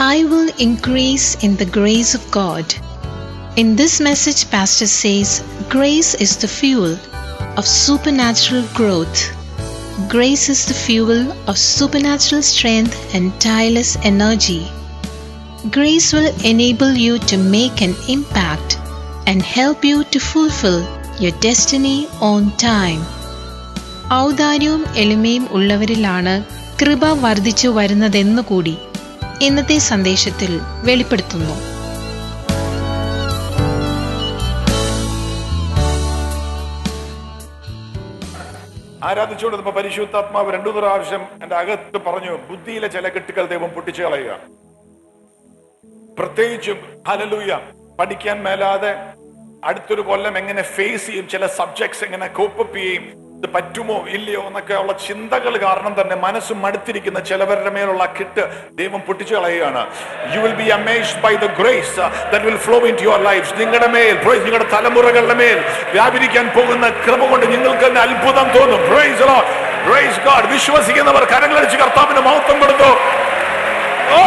I will increase in the grace of God. In this message, Pastor says grace is the fuel of supernatural growth. Grace is the fuel of supernatural strength and tireless energy. Grace will enable you to make an impact and help you to fulfill your destiny on time. ഔദാര്യവും എളിമയും ഉള്ളവരിലാണ് കൃപ വർദ്ധിച്ചു വരുന്നതെന്നുകൂടി ഇന്നത്തെ സന്ദേശത്തിൽ വെളിപ്പെടുത്തുന്നു ആരാധിച്ചുകൊണ്ട് പരിശുദ്ധാത്മാവ് രണ്ടു പ്രാവശ്യം എന്റെ അകത്ത് പറഞ്ഞു ബുദ്ധിയിലെ ചില കെട്ടുകൾ ദൈവം പൊട്ടിച്ചു കളയുക പ്രത്യേകിച്ചും ഹലലൂയ പഠിക്കാൻ മേലാതെ അടുത്തൊരു കൊല്ലം എങ്ങനെ ഫേസ് ചെയ്യും ചില സബ്ജക്ട്സ് എങ്ങനെ കോപ്പപ്പ് ചെയ്യും ഇത് പറ്റുമോ ഇല്ലയോ എന്നൊക്കെ ഉള്ള ചിന്തകൾ കാരണം തന്നെ മനസ്സ് മടുത്തിരിക്കുന്ന ചിലവരുടെ മേലുള്ള കിട്ട് ദൈവം പൊട്ടിച്ചു കളയുകയാണ് you will be amazed by the grace that will flow into your life നിങ്ങളുടെ മേൽ praise നിങ്ങളുടെ തലമുറകളുടെ മേൽ വ്യാപരിക്കാൻ പോകുന്ന കൃപ കൊണ്ട് നിങ്ങൾക്ക് തന്നെ അത്ഭുതം തോന്നും പ്രൈസ് പ്രൈസ് ഗോഡ് വിശ്വസിക്കുന്നവർ കരങ്ങളടിച്ച് കർത്താവിന് മഹത്വം കൊടുത്തു ഓ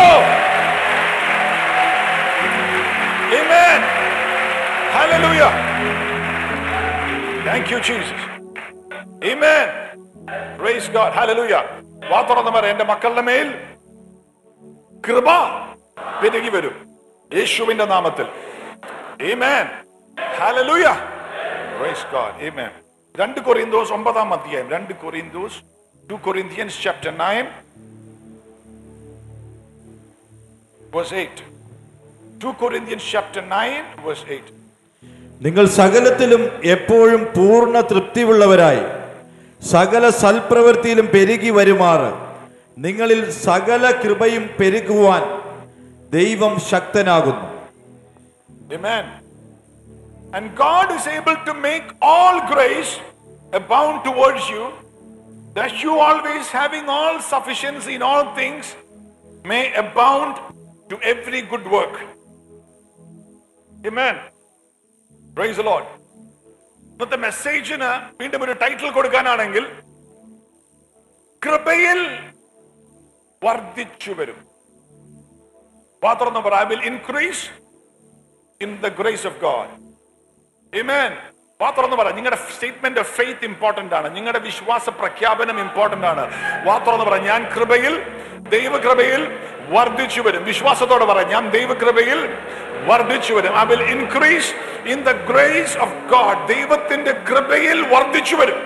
Amen. Hallelujah. Thank you, Jesus. Amen. Praise God. Hallelujah. വാ തുറന്ന് പറ എന്റെ മക്കളുടെ മേൽ കൃപ പെരുകി വരും യേശുവിന്റെ നാമത്തിൽ Amen. Hallelujah. Praise God. Amen. രണ്ട് കൊറിന്തോസ് ഒമ്പതാം അധ്യായം രണ്ട് കൊറിന്തോസ് two Corinthians chapter nine verse 8 2 Corinthians chapter 9 verse 8 നിങ്ങൾ സകലത്തിലും എപ്പോഴും പൂർണ്ണ തൃപ്തിയുള്ളവരായി സകല സൽപ്രവൃത്തിയിലും പെരുകി വരുമാറ് നിങ്ങളിൽ സകല കൃപയും പെരുകുവാൻ ദൈവം ശക്തനാകുന്നു Amen. And God is able to make all grace abound towards you, that you always having all sufficiency in all things may abound to every good work. Amen. Praise the Lord. ഇന്നത്തെ മെസ്സേജിന് വീണ്ടും ഒരു title കൊടുക്കാനാണെങ്കിൽ കൃപയിൽ വർദ്ധിച്ചു വരും പാത്രം I will increase in the grace of God Amen. വാ തുറന്ന് പറ നിങ്ങളുടെ സ്റ്റേറ്റ്മെന്റ് ഓഫ് ഫെയ്ത്ത് ഇമ്പോർട്ടന്റ് ആണ് നിങ്ങളുടെ വിശ്വാസ പ്രഖ്യാപനം ഇമ്പോർട്ടന്റ് ആണ് വാ തുറന്ന് പറ ഞാൻ കൃപയിൽ ദൈവകൃപയിൽ വർദ്ധിച്ചു വരും വിശ്വാസത്തോടെ പറ ഞാൻ ദൈവകൃപയിൽ വർദ്ധിച്ചു വരും I will increase in the grace of God ദൈവത്തിന്റെ കൃപയിൽ വർദ്ധിച്ചു വരും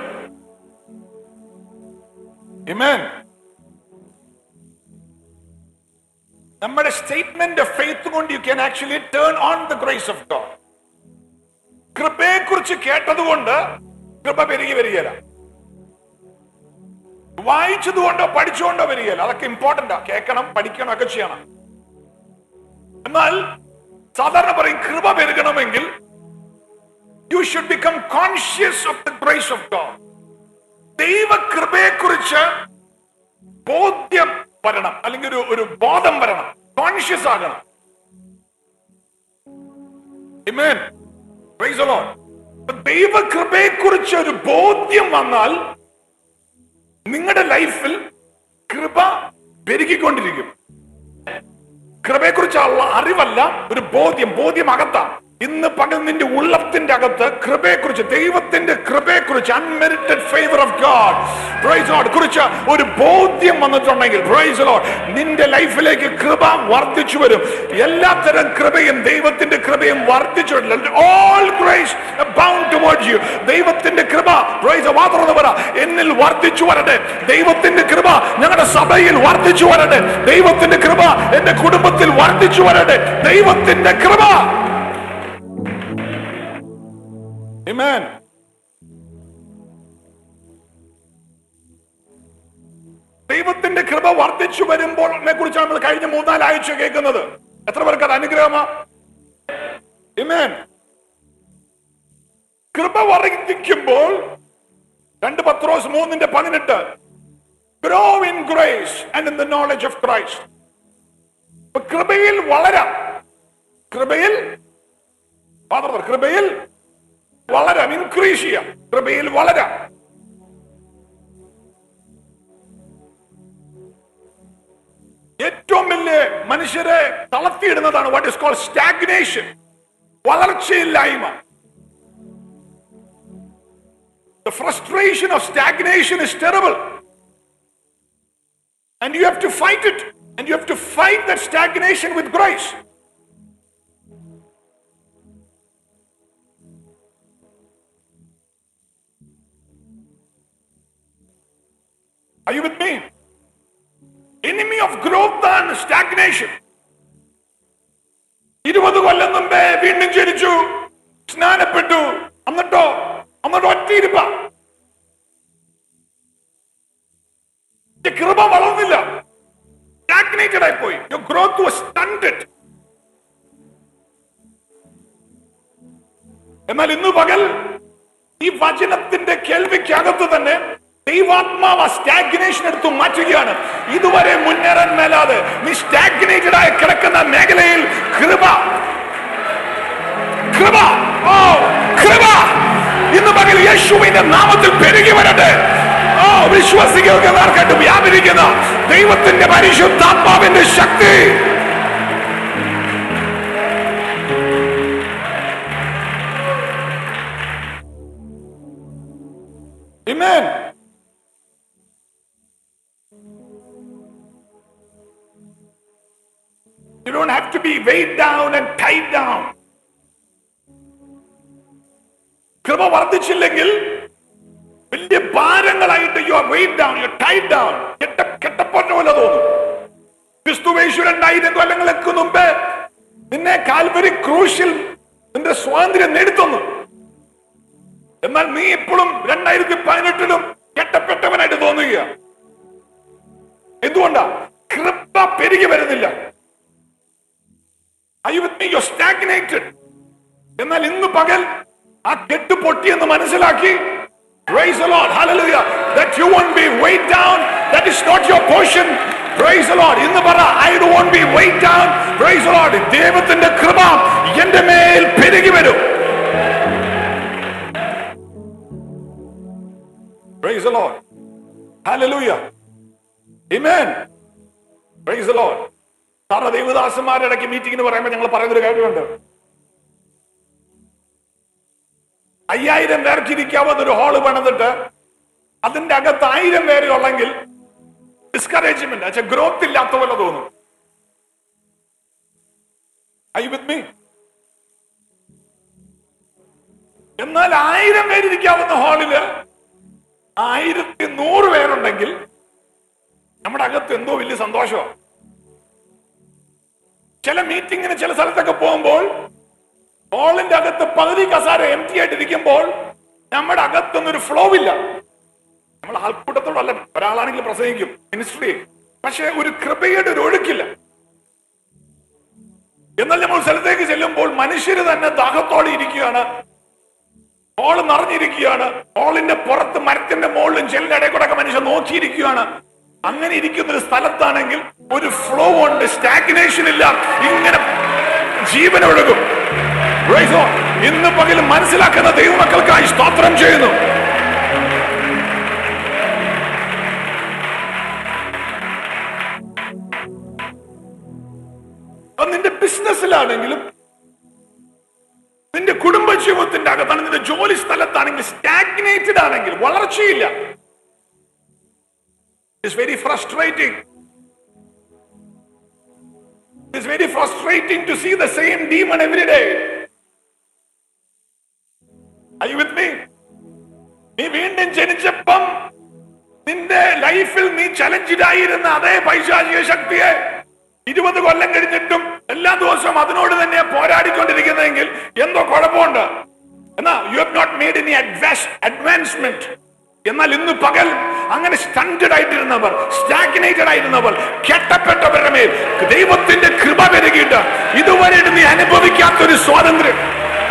Amen. നമ്മുടെ സ്റ്റേറ്റ്മെന്റ് ഓഫ് ഫെയ്ത്ത് കൊണ്ട് you can actually turn on the grace of God കൃപയെ കുറിച്ച് കേട്ടതുകൊണ്ട് കൃപ പെരുകി വരികയില്ല വായിച്ചതുകൊണ്ടോ പഠിച്ചുകൊണ്ടോ വരികയില്ല അതൊക്കെ ഇമ്പോർട്ടന്റ് ആ കേൾക്കണം പഠിക്കണം ഒക്കെ ചെയ്യണം എന്നാൽ സാധാരണ പറയും കൃപ പെരുകണമെങ്കിൽ you should become conscious of the grace of God ദൈവ കൃപയെ കുറിച്ച് ബോധ്യം വരണം അല്ലെങ്കിൽ ഒരു ഒരു ബോധം വരണം കോൺഷ്യസ് ആകണം Amen. Praise the Lord. അപ്പൊ ദൈവകൃപയെ കുറിച്ച് ഒരു ബോധ്യം വന്നാൽ നിങ്ങളുടെ ലൈഫിൽ കൃപ പെരുകിക്കൊണ്ടിരിക്കും കൃപയെ കുറിച്ചുള്ള അറിവല്ല ഒരു ബോധ്യം ബോധ്യം അകത്താണ് ഇന്ന് പകൽ നിന്റെ ഉള്ളത്തിന്റെ അകത്ത് കൃപയെക്കുറിച്ച് ദൈവത്തിന്റെ കൃപയെക്കുറിച്ച് unmerited favour of God praise Lord കുറിച്ച് ഒരു ബോധ്യം വന്നിട്ടുണ്ടെങ്കിൽ പ്രൈസ് ലോർഡ് നിന്റെ ലൈഫിലേക്ക് കൃപ വർദ്ധിച്ചു വരും എല്ലാത്തരം കൃപയും ദൈവത്തിന്റെ കൃപയും വർദ്ധിച്ചു all grace bound towards you ദൈവത്തിന്റെ കൃപ പ്രൈസ് മാത്രം പറ എന്നിൽ വർദ്ധിച്ചു വരട്ടെ ദൈവത്തിന്റെ കൃപ ഞങ്ങളുടെ സഭയിൽ വർദ്ധിച്ചു വരട്ടെ ദൈവത്തിന്റെ കൃപ എന്റെ കുടുംബത്തിൽ വർദ്ധിച്ചു വരട്ടെ ദൈവത്തിന്റെ കൃപ Amen. ദൈവത്തിന്റെ കൃപ വർദ്ധിച്ചു വരുമ്പോൾ കുറിച്ചാണ് നമ്മൾ കഴിഞ്ഞ മൂന്നാല് ആഴ്ച കേൾക്കുന്നത് എത്ര പേർക്ക് അത് അനുഗ്രഹമാ Amen. കൃപ വർദ്ധിക്കുമ്പോൾ രണ്ട് പത്രോസ് മൂന്നിന്റെ പതിനെട്ട് grow in grace and in the knowledge of Christ കൃപയിൽ വളരാം കൃപയിൽ Father, കൃപയിൽ വളരാം ഇൻക്രീസ് ചെയ്യാം കൃപയിൽ വളരാം ഏറ്റവും വലിയ മനുഷ്യരെ തളർത്തിയിടുന്നതാണ് വാട്ട് ഇസ് കോൾ സ്റ്റാഗ്നേഷൻ വളർച്ചയില്ലായ്മ The frustration of stagnation is terrible. And you have to fight it. And you have to fight that stagnation with grace. Are you with me? Enemy of growth and stagnation. ഇരുപത് കൊല്ലം മുമ്പേ വീണ്ടും ജനിച്ചു സ്നാനപ്പെട്ടു എന്നിട്ടോ എന്നിട്ടോ ഒറ്റയിരുപ്പ കൃപ വളർന്നില്ല stagnated ആയി പോയി your growth was stunted എന്നാൽ ഇന്ന് പകൽ ഈ വചനത്തിന്റെ കേൾവിക്കകത്ത് തന്നെ ദൈവാത്മാവ് സ്റ്റാഗ്നേഷൻ എടുത്തു മാറ്റുകയാണ് ഇതുവരെ മുന്നേറാൻ മേലാതെ നീ സ്റ്റാഗ്നേറ്റഡ് ആയി കിടക്കുന്ന മേഖലയിൽ കൃപ കൃപ ഓ കൃപ ഇന്ന് പകൽ യേശുവിന്റെ നാമത്തിൽ പെരുകി വരട്ടെ ഓ വിശ്വസികൾക്ക് നേർക്കട്ട് വ്യാപരിക്കുന്ന ദൈവത്തിന്റെ പരിശുദ്ധാത്മാവിന്റെ ശക്തി Amen. You don't have to be weighed down and tied down. കൃപ വർദ്ധിച്ചില്ലെങ്കിൽ വലിയ ഭാരങ്ങളായിട്ട് you are weight down you tied down കെട്ട കെട്ടപ്പൊറ്റ പോലെ തോന്നും ക്രിസ്തുവേശു രണ്ടായിരം കൊല്ലങ്ങൾക്ക് മുമ്പ് നിന്നെ കാൽവരി ക്രൂശിൽ നിന്റെ സ്വാതന്ത്ര്യം നേടിത്തന്നു എന്നാൽ നീ ഇപ്പോഴും രണ്ടായിരത്തി പതിനെട്ടിലും കെട്ടപ്പെട്ടവനായിട്ട് തോന്നുക എന്തുകൊണ്ടാ കൃപ പെരുകി വരുന്നില്ല അയ്യോ സ്റ്റാഗ്നേറ്റഡ് എന്നാൽ ഇന്ന് പകൽ ആ കെട്ട് പൊട്ടിയെന്ന് മനസ്സിലാക്കി Praise the Lord. Hallelujah. That you won't be weighed down. That is not your portion. Praise the Lord. ഇന്ന് പറ I don't want to be weighed down. Praise the Lord. ദൈവത്തിന്റെ കൃപ എന്റെ മേൽ പെരുകി വരും Praise the Lord. Hallelujah. Amen. Praise the Lord. സാറിന് ദൈവദാസന്മാരുടെ ഇടയ്ക്ക് മീറ്റിംഗിന് പറയുമ്പോൾ ഞങ്ങൾ പറയുന്നൊരു കാര്യമുണ്ട് അയ്യായിരം പേർക്ക് ഇരിക്കാവുന്ന ഒരു ഹാള് പണിതിട്ട് അതിന്റെ അകത്ത് ആയിരം പേര് ഉള്ളെങ്കിൽ ഡിസ്കറേജ്മെന്റ് പക്ഷെ ഗ്രോത്ത് ഇല്ലാത്ത പോലെ തോന്നും ഐ വിത്ത് മീ എന്നാൽ ആയിരം പേരിരിക്കാവുന്ന ഹാളില് ആയിരത്തി നൂറ് പേരുണ്ടെങ്കിൽ നമ്മുടെ അകത്ത് എന്തോ വലിയ സന്തോഷമാണ് ചില മീറ്റിങ്ങിന് ചില സ്ഥലത്തൊക്കെ പോകുമ്പോൾ ഹാളിന്റെ അകത്ത് പകുതി കസാര എം ടി ആയിട്ടിരിക്കുമ്പോൾ നമ്മുടെ അകത്തൊന്നും ഒരു ഫ്ലോ ഇല്ല നമ്മൾ ആൾക്കൂട്ടത്തോടല്ല ഒരാളാണെങ്കിൽ പ്രസംഗിക്കും മിനിസ്ട്രി പക്ഷെ ഒരു കൃപയുടെ ഒരു ഒഴുക്കില്ല എന്നാൽ നമ്മൾ സ്ഥലത്തേക്ക് ചെല്ലുമ്പോൾ മനുഷ്യര് തന്നെ ദാഹത്തോടെ ഇരിക്കുകയാണ് ഹോള് നിറഞ്ഞിരിക്കുകയാണ് ഹോളിന്റെ പുറത്ത് മരത്തിന്റെ മുകളിലും ചെല്ലിന്റെ ഇടയിൽ കൂടെ ഒക്കെ മനുഷ്യൻ നോക്കിയിരിക്കുകയാണ് അങ്ങനെ ഇരിക്കുന്ന ഒരു സ്ഥലത്താണെങ്കിൽ ഒരു ഫ്ലോ ഉണ്ട് സ്റ്റാഗ്നേഷൻ ഇല്ല ഇങ്ങനെ ജീവൻ ഒഴുകും Praise God. ഇന്ന് പകലും മനസ്സിലാക്കുന്ന ദൈവമക്കൾക്കായി സ്തോത്രം ചെയ്യുന്നു അത് നിന്റെ ബിസിനസ്സിലാണെങ്കിലും നിന്റെ കുടുംബ ജീവിതത്തിന്റെ അകത്താണ് നിന്റെ ജോലി സ്ഥലത്താണെങ്കിൽ സ്റ്റാഗ്നേറ്റഡ് ആണെങ്കിൽ വളർച്ചയില്ല it's very frustrating it's very frustrating to see the same demon every day Are you with me? നീ വീണ്ടും ജനിച്ചപ്പം നിന്റെ ലൈഫിൽ നീ ചലഞ്ചിലായിരുന്ന അതേ പൈശാചിക ശക്തിയെ ഇരുപത് കൊല്ലം കഴിഞ്ഞിട്ടും എല്ലാ ദിവസവും അതിനോട് തന്നെ പോരാടിക്കൊണ്ടിരിക്കുന്നതെങ്കിൽ എന്തോ കുഴപ്പമുണ്ട് എന്നാ you have not made any advance advancement എന്നാൽ ഇന്ന് പകൽ അങ്ങനെ സ്റ്റണ്ടഡ് ആയിട്ടിരുന്നവർ സ്റ്റാഗ്നേറ്റഡ് ആയിരുന്നവർ കെട്ടപ്പെട്ടവരുടെ മേൽ ദൈവത്തിന്റെ കൃപ പെരുകിയിട്ട് ഇതുവരെ നീ അനുഭവിക്കാത്തൊരു സ്വാതന്ത്ര്യം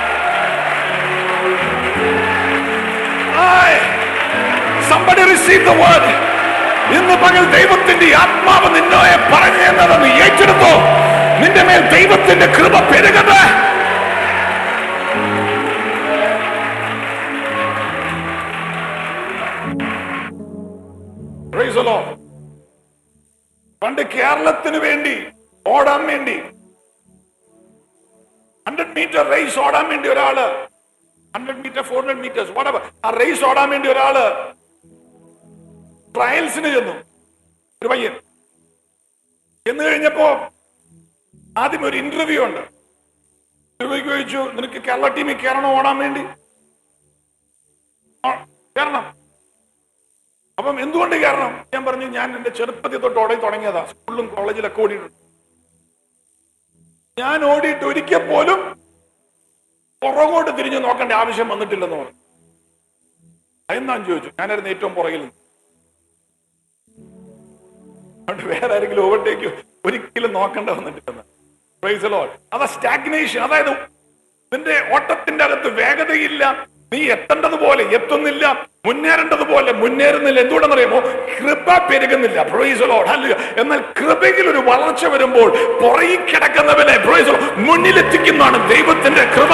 Aye. Somebody receive the word. ഇന്ന് പകൽ ദൈവത്തിന്റെ ആത്മാവ് നിന്നോയെ പറഞ്ഞു എന്നത് നീ ഏറ്റെടുത്തോ നിന്റെ മേൽ ദൈവത്തിന്റെ കൃപ പെരുകട്ടെ Praise the Lord. പണ്ട് കേരളത്തിന് വേണ്ടി ഓടാൻ വേണ്ടി ഹൺഡ്രഡ് മീറ്റർ റേസ് ഓടാൻ വേണ്ടി ഒരാള് hundred metre four hundred metres whatever ആ റേസ് ഓടാൻ വേണ്ടി ഒരാള് ട്രയൽസിന് ചെന്നു ഒരു പയ്യൻ ചെന്ന് കഴിഞ്ഞപ്പോ ആദ്യം ഒരു ഇന്റർവ്യൂ ഉണ്ട് ഇന്റർവ്യൂക്ക് ചോദിച്ചു നിനക്ക് കേരള ടീമിൽ കയറണോ ഓടാൻ വേണ്ടി ആ, കയറണം അപ്പം എന്തുകൊണ്ട് കയറണം ഞാൻ പറഞ്ഞു ഞാൻ എന്റെ ചെറുപ്പത്തിൽ തൊട്ട് ഓടി തുടങ്ങിയതാ സ്കൂളിലും കോളേജിലൊക്കെ ഓടിയിട്ടുണ്ട് ഞാൻ ഓടിയിട്ട് ഒരിക്കൽ പോലും പുറകോട്ട് തിരിഞ്ഞു നോക്കേണ്ട ആവശ്യം വന്നിട്ടില്ലെന്ന് പറഞ്ഞു അതെന്നാന്ന് ചോദിച്ചു ഞാനായിരുന്നു ഏറ്റവും പുറകിൽ നിന്ന്. അതുകൊണ്ട് വേറെ ആരെങ്കിലും ഓവർടേക്ക് ഒരിക്കലും നോക്കേണ്ട വന്നിട്ടില്ലെന്ന് Praise the Lord. അതാ സ്റ്റാഗ്നേഷൻ അതായത് നിന്റെ ഓട്ടത്തിന്റെ അകത്ത് വേഗതയില്ല നീ എത്തേണ്ടതുപോലെ എത്തുന്നില്ല മുന്നേറേണ്ടതുപോലെ മുന്നേറുന്നില്ല എന്തുകൊണ്ടെന്നറിയാമോ കൃപ പെരുകുന്നില്ല Praise the Lord. Hallelujah. എന്നാൽ കൃപയിൽ ഒരു വളർച്ച വരുമ്പോൾ പുറകിൽ കിടക്കുന്നവനെ Praise the Lord, മുന്നിലെത്തിക്കുന്നതാണ് ദൈവത്തിന്റെ കൃപ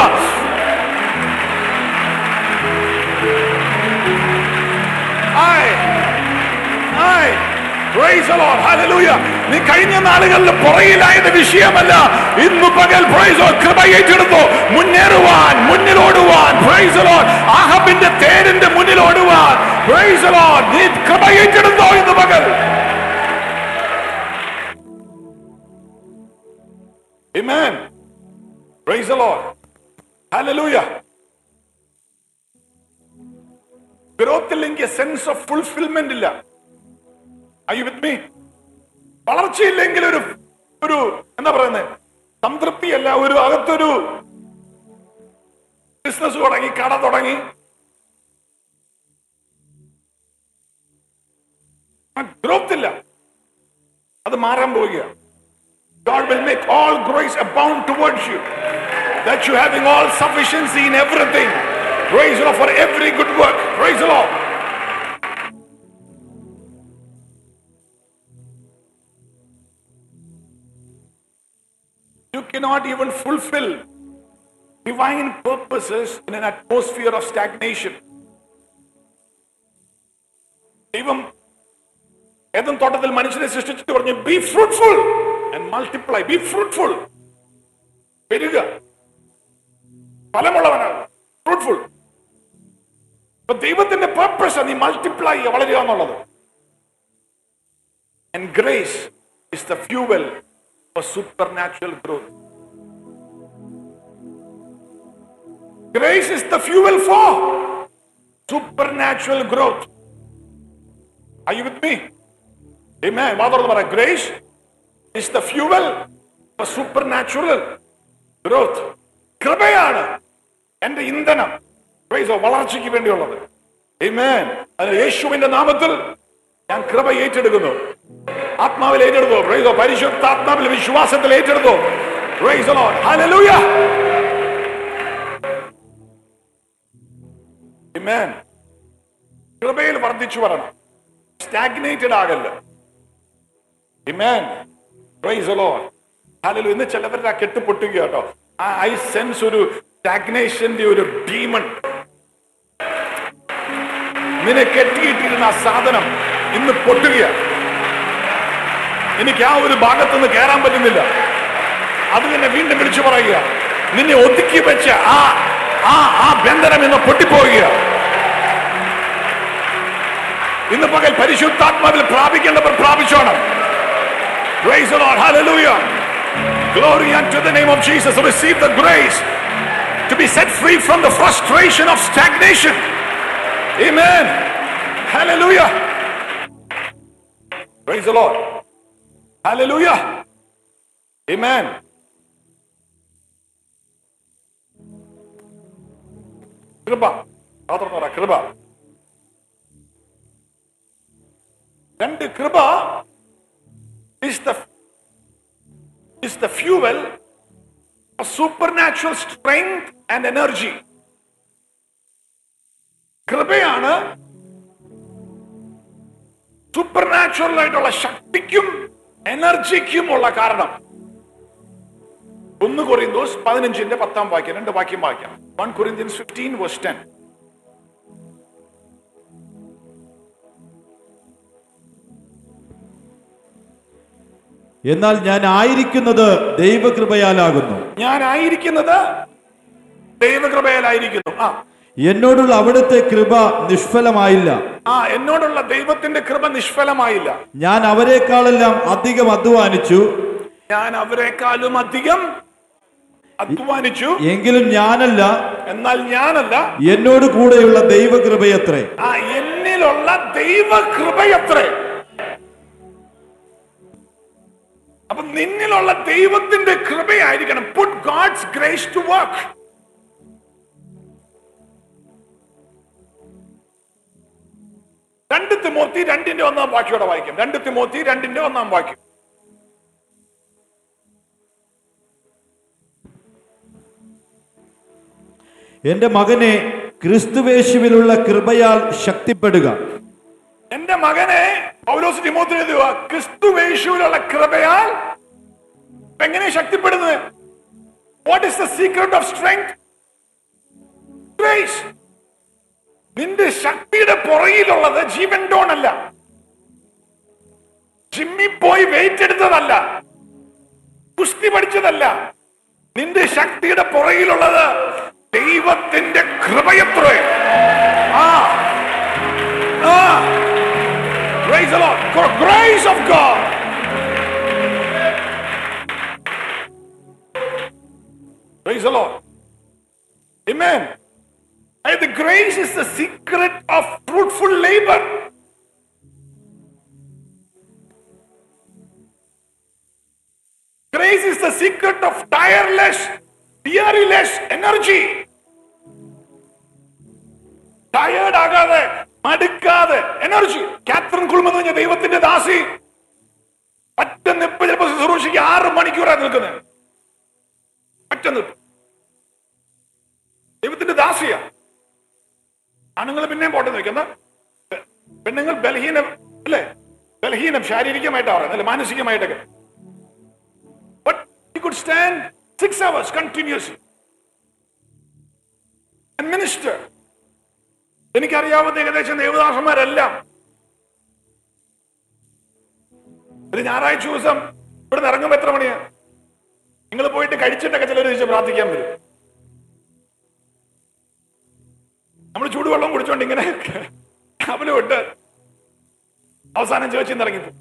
ആയ് ആയ് Praise the Lord. Hallelujah. നീ കഴിഞ്ഞ നാളുകളിൽ പുറയിലായത് വിഷയമല്ല ഇന്ന് പകൽ Praise the Lord. കൃപ ഏറ്റെടുത്തു മുന്നേറുവാൻ മുന്നിലോടുവാൻ Praise the Lord. ആഹബിന്റെ തേരിന്റെ മുന്നിലോടുവാൻ Praise the Lord. നീ കൃപ ഏറ്റെടുത്തോ ഇന്ന് പകൽ Amen. Praise the Lord. Hallelujah. ഗ്രോത്തില്ലെങ്കിൽ സെൻസ് ഓഫ് ഫുൾഫിൽമെന്റ് ഇല്ല Are you with me? വളർച്ചയില്ലെങ്കിൽ ഒരു ഒരു എന്താ പറയുന്നത് സംതൃപ്തിയല്ല ഒരു അകത്തൊരു ബിസിനസ് തുടങ്ങി കട തുടങ്ങി ഗ്രോത്ത് ഇല്ല അത് മാറാൻ പോവുകയാണ് God will make all grace abound towards you. That you having all sufficiency in everything. Praise the Lord for every good work. Praise the Lord. You cannot even fulfill divine purposes in an atmosphere of stagnation. ദൈവം ഏതും തോട്ടത്തിൽ മനുഷ്യനെ സൃഷ്ടിച്ചിട്ട് പറഞ്ഞു be fruitful and multiply be fruitful പെരുക ഫലമുള്ളവനാണ് fruitful അപ്പൊ ദൈവത്തിന്റെ പർപ്പസ് നീ മൾട്ടിപ്ലൈ വളരുക എന്നുള്ളത് and grace is the fuel for supernatural growth grace is the fuel for supernatural growth Are you with me? Amen. വാതോർന്ന് പറ grace is the fuel for supernatural growth കൃപയാണ് എന്റെ ഇന്ധനം Praise the Lord. വളർച്ചയ്ക്ക് വേണ്ടിയുള്ളത് Amen. അതിന് യേശുവിന്റെ നാമത്തിൽ ഞാൻ കൃപ ഏറ്റെടുക്കുന്നു ആത്മാവിൽ ഏറ്റെടുത്തു Praise the Lord. പരിശുദ്ധാത്മാവിൽ വിശ്വാസത്തിൽ ഏറ്റെടുത്തു Praise the Lord. Hallelujah. Amen. കൃപയിൽ വർദ്ധിച്ചു വരണം സ്റ്റാഗ്നേറ്റഡ് ആകല്ല Amen. Praise the Lord. Hallelujah. ഇന്ന് ചിലവരുടെ ആ കെട്ട് പൊട്ടുക കേട്ടോ ഐ സെൻസ് ഒരു സ്റ്റാഗ്നേഷന്റെ ഒരു ഡീമൺ നിന്നെ കെട്ടിയിട്ടിരുന്ന ആ സാധനം ഇന്ന് പൊട്ടുക എനിക്ക് ആ ഒരു ഭാഗത്തുനിന്ന് കയറാൻ പറ്റുന്നില്ല അത് നിന്നെ വീണ്ടും വിളിച്ചു പറയുക നിന്നെ ഒതുക്കി വെച്ച ആ ആ ആ ബന്ധനം ഇന്ന് പൊട്ടിപ്പോവുക ഇന്ന് പകൽ പരിശുദ്ധാത്മാവിൽ പ്രാപിക്കേണ്ടവർ പ്രാപിച്ചോണം Praise the Lord. Hallelujah. Glory unto the name of Jesus. Receive the grace to be set free from the frustration of stagnation. Amen. Hallelujah. Praise the Lord. Hallelujah. Amen. കൃപ മാത്രം പറ കൃപ രണ്ട് കൃപ is the is the fuel of supernatural strength and energy. കൃപയാണ് supernatural ആയിട്ടുള്ള ശക്തിക്കും എനർജിക്കും ഉള്ള കാരണം ഒന്ന് കൊറിന്തോസ് പതിനഞ്ചിന്റെ പത്താം വാക്യം രണ്ട് വാക്യം വാക്യം one Corinthians fifteen verse ten എന്നാൽ ഞാൻ ആയിരിക്കുന്നത് ദൈവകൃപയാലാകുന്നു ഞാൻ ആയിരിക്കുന്നത് ദൈവകൃപയിലായിരിക്കുന്നു ആ എന്നോടുള്ള അവിടുത്തെ കൃപ നിഷ്ഫലമായില്ല ആ എന്നോടുള്ള ദൈവത്തിന്റെ കൃപ നിഷ്ഫലമായില്ല ഞാൻ അവരെക്കാളെല്ലാം അധികം അധ്വാനിച്ചു ഞാൻ അവരെക്കാളും അധികം അധ്വാനിച്ചു എങ്കിലും ഞാനല്ല എന്നാൽ ഞാനല്ല എന്നോട് കൂടെയുള്ള ദൈവകൃപയത്രേ ആ എന്നിലുള്ള ദൈവകൃപയത്രേ അപ്പൊ നിന്നിലുള്ള ദൈവത്തിന്റെ കൃപയായിരിക്കണം put God's grace to work രണ്ട് തിമോത്തി രണ്ടിന്റെ ഒന്നാം വാക്യോടെ വായിക്കും രണ്ട് തിമോത്തി രണ്ടിന്റെ ഒന്നാം വാക്യം എന്റെ മകനെ ക്രിസ്തുവേശുവിലുള്ള കൃപയാൽ ശക്തിപ്പെടുക എന്റെ മകനെ പൗലോസ് തിമോത്തിന് എഴുതുക ക്രിസ്തു യേശുവിലുള്ള കൃപയാൽ ഇപ്പൊ എങ്ങനെ ശക്തിപ്പെടുന്നത് what is the secret of strength grace നിന്റെ ശക്തിയുടെ പുറകിലുള്ളത് ജീവൻ ടോൺ അല്ല ജിമ്മിൽ പോയി വെയിറ്റ് എടുത്തതല്ല കുസ്തി പഠിച്ചതല്ല നിന്റെ ശക്തിയുടെ പുറകിലുള്ളത് ദൈവത്തിന്റെ കൃപയത്രേ ആ ആ Praise the Lord. For grace of God. Praise the Lord. Amen. And the grace is the secret of fruitful labor. Grace is the secret of tireless, fearless energy. Tired ആകാതെ മടുക്കാതെ എനർജി കാത്രിൻ കുൾമെന്ന് പറഞ്ഞ ദൈവത്തിന്റെ ദാസി ഒറ്റ നിപ്പ് ചിലപ്പോ ശുശ്രൂഷയ്ക്ക് ആറ് മണിക്കൂറാണ് നിൽക്കുന്നത് ഒറ്റ നിപ്പ് ദൈവത്തിന്റെ ദാസിയ ആണുങ്ങൾ പിന്നെയും പോട്ടെ നിൽക്കുന്ന പെണ്ണുങ്ങൾ ബലഹീനം അല്ലേ ബലഹീനം ശാരീരികമായിട്ടാണ് പറയുന്നത് അല്ലെ മാനസികമായിട്ടൊക്കെ But he could stand six hours continuously and minister. എനിക്കറിയാവുന്ന ഏകദേശം ദേവദാസന്മാരെല്ലാം ഒരു ഞായറാഴ്ച ദിവസം ഇവിടെ ഇറങ്ങുമ്പോ എത്ര മണിയാ നിങ്ങൾ പോയിട്ട് കഴിച്ചിട്ടൊക്കെ ചിലർ ചോദിച്ച് പ്രാർത്ഥിക്കാൻ വരും നമ്മൾ ചൂടുവെള്ളം കുടിച്ചോണ്ട് ഇങ്ങനെ കവല് വിട്ട് അവസാനം ചേർച്ചിൽ നിന്ന് ഇറങ്ങിപ്പോ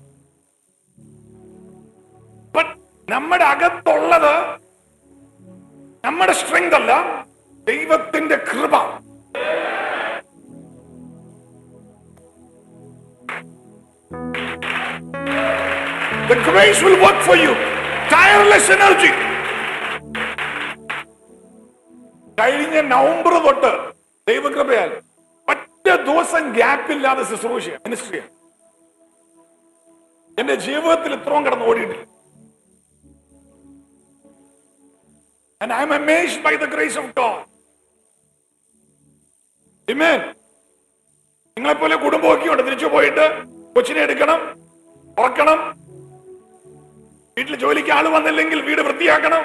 But നമ്മുടെ അകത്തുള്ളത് നമ്മുടെ സ്ട്രെങ്ത് അല്ല ദൈവത്തിന്റെ കൃപ The grace will work for you. Tireless energy. കഴിഞ്ഞ നവംബർ തൊട്ട് ദൈവകൃപയാൽ ഒറ്റ ദിവസം ഗ്യാപ്പില്ലാതെ ശുശ്രൂഷ മിനിസ്ട്രി എന്റെ ജീവിതത്തിൽ ഇത്രയും കിടന്ന് ഓടിയിട്ടില്ല And I am amazed by the grace of God. Amen. നിങ്ങളെപ്പോലെ കുടുംബമൊക്കെ ഉണ്ട് തിരിച്ചു പോയിട്ട് കൊച്ചിനെ എടുക്കണം ഉറക്കണം വീട്ടിൽ ജോലിക്ക് ആള് വന്നില്ലെങ്കിൽ വീട് വൃത്തിയാക്കണം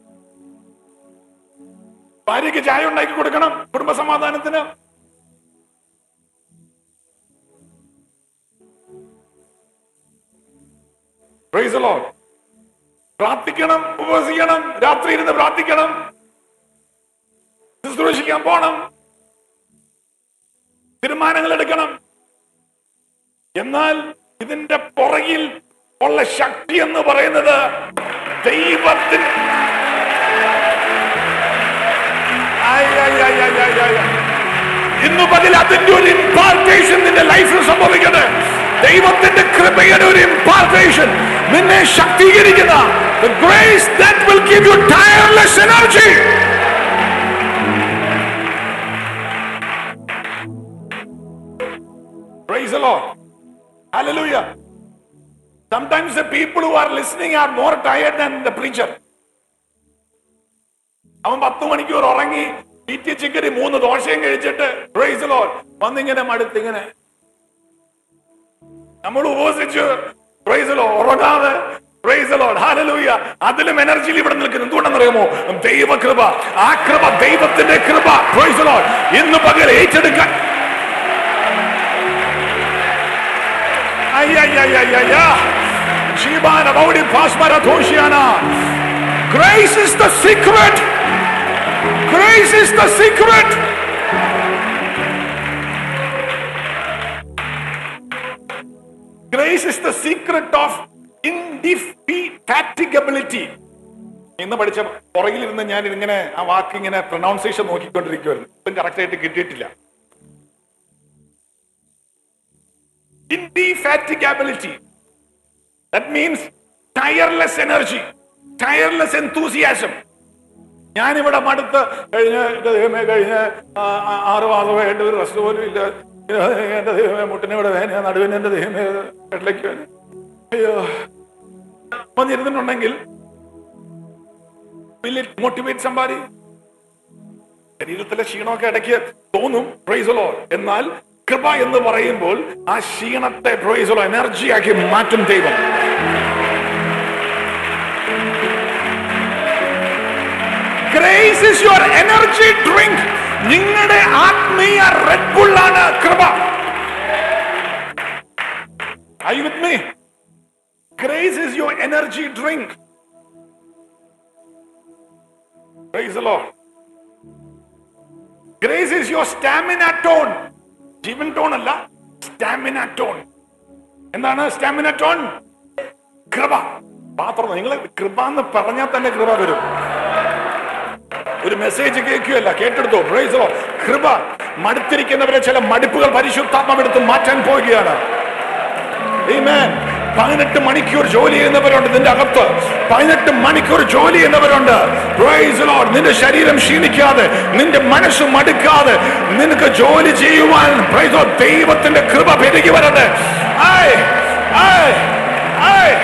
ഭാര്യയ്ക്ക് ചായ ഉണ്ടാക്കി കൊടുക്കണം കുടുംബ സമാധാനത്തിന് Praise the Lord. പ്രാർത്ഥിക്കണം ഉപവസിക്കണം രാത്രി ഇരുന്ന് പ്രാർത്ഥിക്കണം ശുശ്രൂഷിക്കാൻ പോണം തീരുമാനങ്ങൾ എടുക്കണം എന്നാൽ ഇതിന്റെ പുറകിൽ ഉള്ള ശക്തി എന്ന് പറയുന്നത് ദൈവത്തിന് ആയ് ആയ് ആയ് ആയ് ആയ് ആയ് ആയ്. ഇന്ന് പകൽ അതിന്റെ ഒരു ഇമ്പാർട്ടേഷൻ നിന്റെ ലൈഫിൽ സംഭവിക്കട്ടെ ദൈവത്തിന്റെ കൃപയുടെ ഒരു ഇമ്പാർട്ടേഷൻ നിന്നെ ശക്തീകരിക്കുന്ന the grace that will give you tireless energy praise the lord hallelujah sometimes the people who are listening are more tired than the preacher അവൻ പത്ത് മണിക്കൂർ ഉറങ്ങി തീറ്റി ചിക്കരി മൂന്ന് ദോശയും കഴിച്ചിട്ട് പ്രൈസ് ലോഡ് വന്നിങ്ങനെ മടുത്തിങ്ങനെ നമ്മൾ ഉപവസിച്ച് പ്രൈസ് ലോ ഉറങ്ങാതെ പ്രൈസ് ലോഡ് ഹാലലൂയ അതിലും എനർജിയിൽ ഇവിടെ നിൽക്കുന്നു എന്തുകൊണ്ടെന്നറിയാമോ ദൈവകൃപ ആ കൃപ ദൈവത്തിന്റെ കൃപ പ്രൈസ് ലോഡ് ഇന്ന് പകൽ ഏറ്റെടുക്കാൻ അയ്യയ്യയ്യയ്യ. Shibana Baudi Pasmara Thoshiana. Grace is the secret. Grace is the secret. Grace is the secret of indefatigability. ഇന്ന് പഠിച്ച പുറകിലിരുന്ന് ഞാൻ ഇങ്ങനെ ആ വാക്ക് ഇങ്ങനെ പ്രൊനൗൺസിയേഷൻ നോക്കിക്കൊണ്ടിരിക്കുവായിരുന്നു ഇപ്പം കറക്റ്റ് ആയിട്ട് കിട്ടിയിട്ടില്ല indefatigability. That means tireless energy, tireless enthusiasm. ഞാനിവിടെ മടുത്ത് കഴിഞ്ഞ എന്റെ ദൈവമേ കഴിഞ്ഞ ആ, ആ, ആറ് മാസമായിട്ട് ഒരു റെസ്റ്റ് പോലും ഇല്ല എന്റെ ദൈവമേ മുട്ടിനെ ഇവിടെ വേന നടുവിന് എന്റെ ദൈവമേ കെട്ടിലേക്ക് വേന അയ്യോ വന്നിരുന്നിട്ടുണ്ടെങ്കിൽ will it motivate somebody ശരീരത്തിലെ ക്ഷീണമൊക്കെ ഇടയ്ക്ക് തോന്നും പ്രൈസലോ എന്നാൽ കൃപ എന്ന് പറയുമ്പോൾ ആ ക്ഷീണത്തെ പ്രൈസലോ എനർജിയാക്കി മാറ്റും ദൈവം grace is your energy drink നിങ്ങളുടെ ആത്മീയ റെഡ് ബുള്ളാണ് കൃപ Are you with me? Grace is your energy drink. Praise the Lord. Grace is your stamina tone ജീവൻ ടോൺ അല്ല സ്റ്റാമിന ടോൺ എന്താണ് സ്റ്റാമിന ടോൺ കൃപ പാത്രം നിങ്ങൾ കൃപ എന്ന് പറഞ്ഞാൽ തന്നെ കൃപ വരും ഒരു മെസ്സേജ് കേൾക്കുകയല്ല കേട്ടെടുത്തോ പ്രൈസോ കൃപ മടുത്തിരിക്കുന്നവരെ ചില മടുപ്പുകൾ പരിശുദ്ധാത്മാവെടുത്ത് മാറ്റാൻ പോവുകയാണ് Amen. പതിനെട്ട് മണിക്കൂർ ജോലി ചെയ്യുന്നവരുണ്ട് നിന്റെ അകത്ത് പതിനെട്ട് മണിക്കൂർ ജോലി ചെയ്യുന്നവരുണ്ട് Praise the Lord. നിന്റെ ശരീരം ക്ഷീണിക്കാതെ നിന്റെ മനസ്സ് മടുക്കാതെ നിനക്ക് ജോലി ചെയ്യുവാൻ praise the Lord, ദൈവത്തിന്റെ കൃപ പെരുകി വരട്ടെ ആയ്, ആയ്, ആയ്.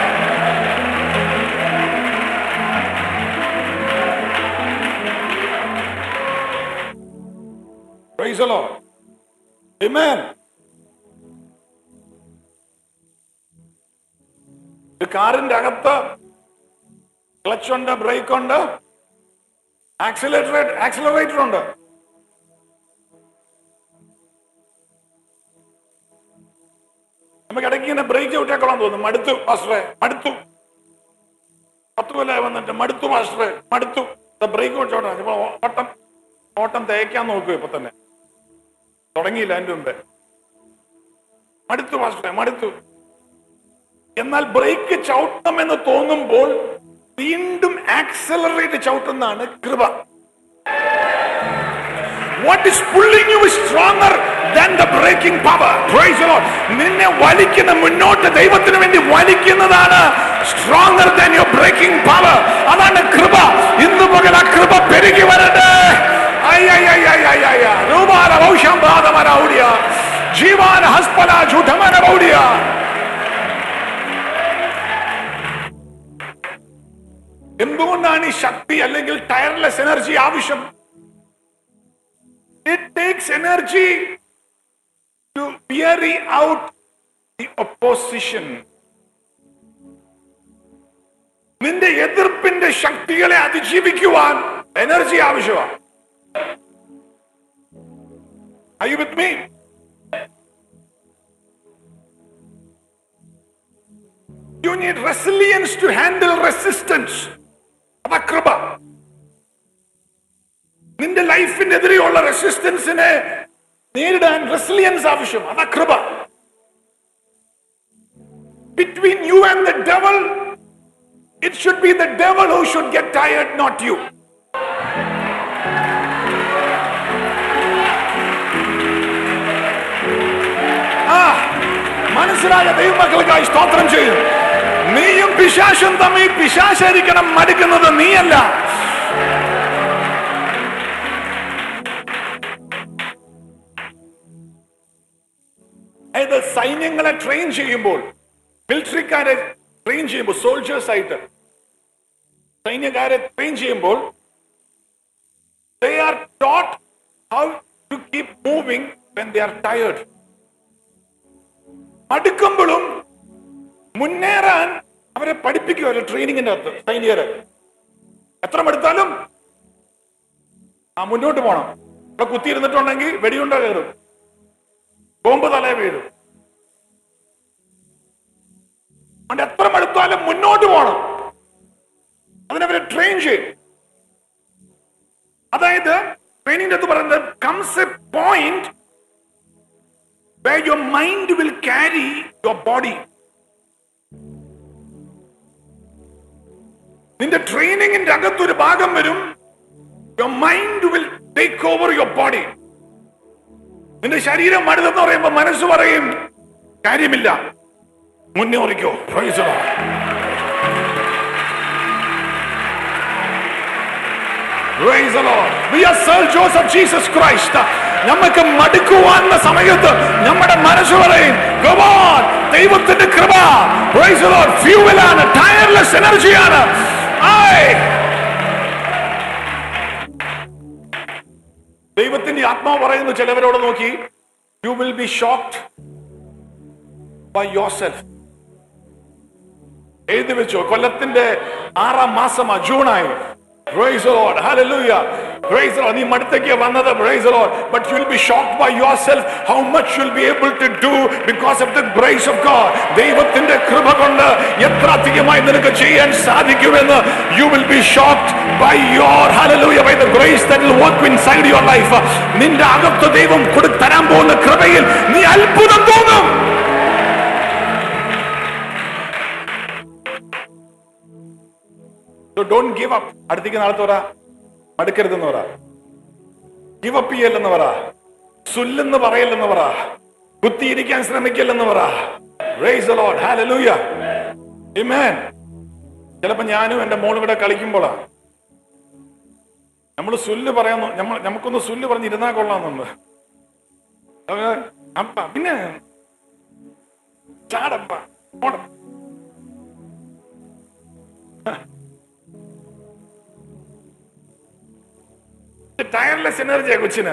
Praise the Lord. Amen. ഒരു കാറിന്റെ അകത്ത് ക്ലച്ച് ഉണ്ട് ബ്രേക്ക് ഉണ്ട് ആക്സിലേറ്റർ ആക്സിലറേറ്റർ ഉണ്ട് നമുക്ക് ഇടയ്ക്ക് ഇങ്ങനെ ബ്രേക്ക് ഔട്ടാക്കോളാൻ തോന്നും മടുത്തു മാസ്റ്ററെ മടുത്തു പത്ത് കൊല്ലമായി വന്നിട്ട് മടുത്തു മാസ്റ്ററെ മടുത്തു ബ്രേക്ക് ഔട്ടോട്ടാ ഇപ്പൊ ഓട്ടം ഓട്ടം തേക്കാൻ നോക്കൂ ഇപ്പൊ തന്നെ തുടങ്ങിയില്ല അതിന്റെ മുമ്പേ മടുത്തു മാസ്റ്ററെ മടുത്തു എന്നാൽ ബ്രേക്ക് ചവിട്ടണമെന്ന് തോന്നുമ്പോൾ വീണ്ടും ആക്സലറേറ്റ് ചവിട്ടുന്നതാണ് കൃപ what is pulling you stronger than the braking power praise Lord നിന്നെ വലിക്കുന്ന മുന്നോട്ട് ദൈവത്തിന് വേണ്ടി വലിക്കുന്നതാണ് stronger than your braking power അതാണ് കൃപ ഇന്ന് പകൽ ആ കൃപ പെരുകി വരട്ടെ രൂപാല ഔഷംബാധമന ഔഡിയ ജീവാന ഹസ്പല ജുധമന ഔഡിയ എന്തുകൊണ്ടാണ് ഈ ശക്തി അല്ലെങ്കിൽ ടയർലെസ് എനർജി ആവശ്യം it takes energy to wear out the opposition നിന്റെ എതിർപ്പിന്റെ ശക്തികളെ അതിജീവിക്കുവാൻ എനർജി ആവശ്യമാണ് Are you with me? You need resilience to handle resistance. അതാ കൃപ നിന്റെ ലൈഫിനെതിരെയുള്ള റെസിസ്റ്റൻസിനെ നേരിടാൻ റെസിലിയൻസ് ആവശ്യം അതാ കൃപ between you and the devil it should be the devil who should get tired not you ആ മനസ്സിലായ ദൈവമക്കൾക്കായി സ്തോത്രം ചെയ്യും നീയും പിശാശും തമ്മിൽ പിശാശായിരിക്കണം മടുക്കുന്നത് നീയല്ല അതായത് സൈന്യങ്ങളെ ട്രെയിൻ ചെയ്യുമ്പോൾ മിലിറ്ററിക്കാരെ ട്രെയിൻ ചെയ്യുമ്പോൾ സോൾജേഴ്സ് ആയിട്ട് സൈന്യക്കാരെ ട്രെയിൻ ചെയ്യുമ്പോൾ they are taught how to keep moving when they are tired മടുക്കുമ്പോഴും മുന്നേറാൻ അവരെ പഠിപ്പിക്കുമല്ലോ ട്രെയിനിങ്ങിന്റെ അകത്ത് സൈനികരെ എത്ര മടുത്താലും ആ മുന്നോട്ട് പോണം ഇവിടെ കുത്തിയിരുന്നിട്ടുണ്ടെങ്കിൽ വെടിയുണ്ട കയറും ബോംബ് തലേ വീഴും അതുകൊണ്ട് എത്ര മടുത്താലും മുന്നോട്ട് പോകണം അതിനവരെ ട്രെയിൻ ചെയ്യും അതായത് ട്രെയിനിന്റെ അടുത്ത് പറയുന്നത് comes a point where your mind will carry your body. നിന്റെ ട്രെയിനിങ്ങിന്റെ അകത്തൊരു ഭാഗം വരും your mind will take over your body നിന്റെ ശരീരം മടുതെന്ന് പറയുമ്പോ മനസ്സ് പറയും കാര്യമില്ല മുന്നേറിക്കോ Praise the Lord. Praise the Lord. We are soldiers of Jesus Christ. നമുക്ക് മടുക്കുവാനുള്ള സമയത്ത് നമ്മുടെ മനസ്സ് പറയും "Come on, ദൈവത്തിന്റെ കൃപ Praise the Lord. Fuel ആണ് ടയർലെസ് എനർജിയാണ് ദൈവത്തിന്റെ ആത്മാവ് പറയുന്നു ചിലവരോട് നോക്കി you will be shocked by yourself എഴുതി വെച്ചോ കൊല്ലത്തിന്റെ ആറാം മാസമാ ജൂണായി Praise the Lord. Hallelujah. Praise the Lord. നീ മടുത്തേക്ക് വന്നത് praise the Lord. But you will be shocked by yourself how much you'll be able to do because of the grace of God. ദൈവത്തിന്റെ കൃപ കൊണ്ട് എത്ര അധികമായി നിനക്ക് ചെയ്യാൻ സാധിക്കുമെന്ന് you will be shocked by your hallelujah by the grace that will work inside your life. നിന്റെ അകത്ത് ദൈവം കൊടു തരാൻ പോകുന്ന കൃപയിൽ നീ അത്ഭുതം തോന്നും So don't give up. അടുത്തേക്ക് നാളത്തെ പറ മടുക്കരുതെന്ന് പറ ഗിവ് അപ്പ് ചെയ്യല്ലെന്ന് പറ സുല്ലെന്ന് പറയല്ലെന്ന് പറ കുത്തിയിരിക്കാൻ ശ്രമിക്കല്ലെന്ന് പറ Praise the Lord. Hallelujah. Amen. ചിലപ്പോ ഞാനും എന്റെ മോളും ഇവിടെ കളിക്കുമ്പോഴാ നമ്മൾ സുല്ല് പറയാൻ നമ്മൾ നമുക്കൊന്ന് സുല്ല് പറഞ്ഞിരുന്നാ കൊള്ളാന്നുണ്ട് അവര് അപ്പ പിന്നെ ചാടപ്പ ഓട ടയർലെസ് എനർജിയാ കൊച്ചിന്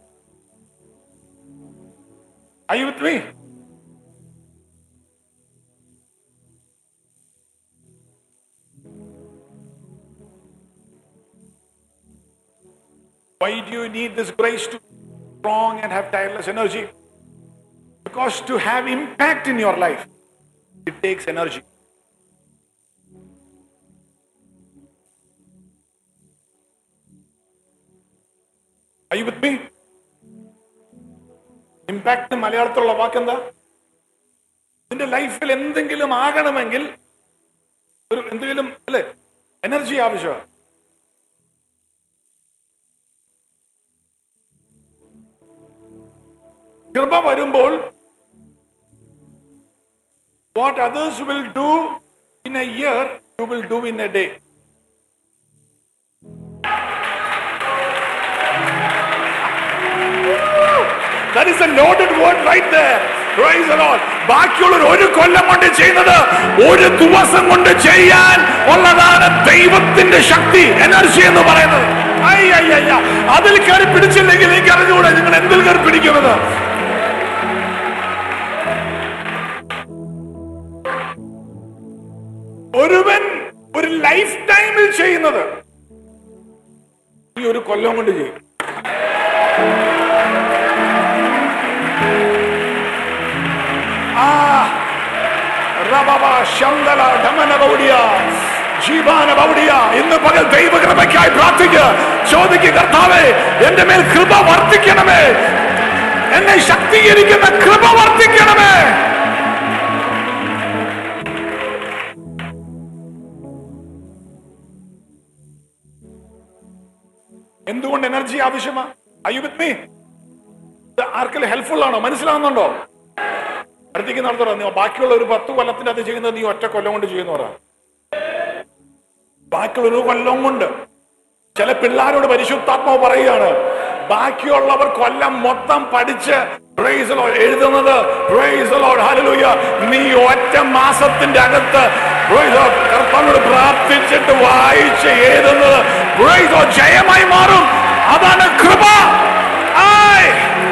Are you with me? Why do you need this grace to be strong and have tireless energy? Because to have impact in your life, it takes energy. Are you with me? Impact മലയാളത്തിലുള്ള വാക്കെന്താ നിന്റെ ലൈഫിൽ എന്തെങ്കിലും ആകണമെങ്കിൽ ഒരു എന്തെങ്കിലും അല്ലെ energy ആവശ്യമാണ് കൃപ വരുമ്പോൾ what others will do in a year you will do in a day That is a loaded word right there. Praise the Lord. ബാക്കിയുള്ളവർ ഒരു കൊല്ലം കൊണ്ട് ചെയ്യുന്നത് ഒരു ദിവസം കൊണ്ട് ചെയ്യാൻ ഉള്ളതാണ് ദൈവത്തിന്റെ ശക്തി എനർജി എന്ന് പറയുന്നത് അയ്യ, അയ്യ, അയ്യ. അതിൽ കയറി പിടിച്ചില്ലെങ്കിൽ എനിക്ക് അറിഞ്ഞുകൂടെ നിങ്ങൾ എന്തിൽ കയറി പിടിക്കുന്നത് ഒരുവൻ ഒരു ലൈഫ് ടൈമിൽ ചെയ്യുന്നത് ഈ ഒരു കൊല്ലം കൊണ്ട് ചെയ്യും ആ റബബ ശന്തല ഡമന ബൗഡിയ ജീവാന ബൗഡിയ ഇന്ന് പകൽ ദൈവകൃപയ്ക്കായി പ്രാർത്ഥിക്കുക ചോദിക്കുക കർത്താവേ എന്റെ മേൽ കൃപ വർദ്ധിക്കണമേ എന്നെ ശക്തീകരിക്കുന്ന കൃപ വർദ്ധിക്കണമേ എന്തുകൊണ്ട് എനർജി ആവശ്യമാ അയ്യോ വിത്ത് മീ ആർക്കെങ്കിലും ഹെൽപ്ഫുൾ ആണോ മനസ്സിലാവുന്നുണ്ടോ അടുത്തേക്ക് നടത്തറ നീ ബാക്കിയുള്ള ഒരു പത്ത് കൊല്ലത്തിന്റെ അത് ചെയ്യുന്നത് നീ ഒറ്റ കൊല്ലം കൊണ്ട് ചെയ്യുന്ന പറ ബാക്കിയുള്ള ഒരു കൊല്ലം കൊണ്ട് ചില പിള്ളേരോട് പരിശുദ്ധാത്മാവ് പറയുകയാണ് ബാക്കിയുള്ളവർ കൊല്ലം മൊത്തം പഠിച്ച് praise the Lord എഴുതുന്നത് praise the Lord, hallelujah. നീ ഒറ്റ മാസത്തിന്റെ അകത്ത് praise the Lord, കർത്താവിനോട് പ്രാർത്ഥിച്ചിട്ട് വായിച്ച് എഴുതുന്നത് praise the Lord, ജയമായി മാറും അതാണ് കൃപ ആയ്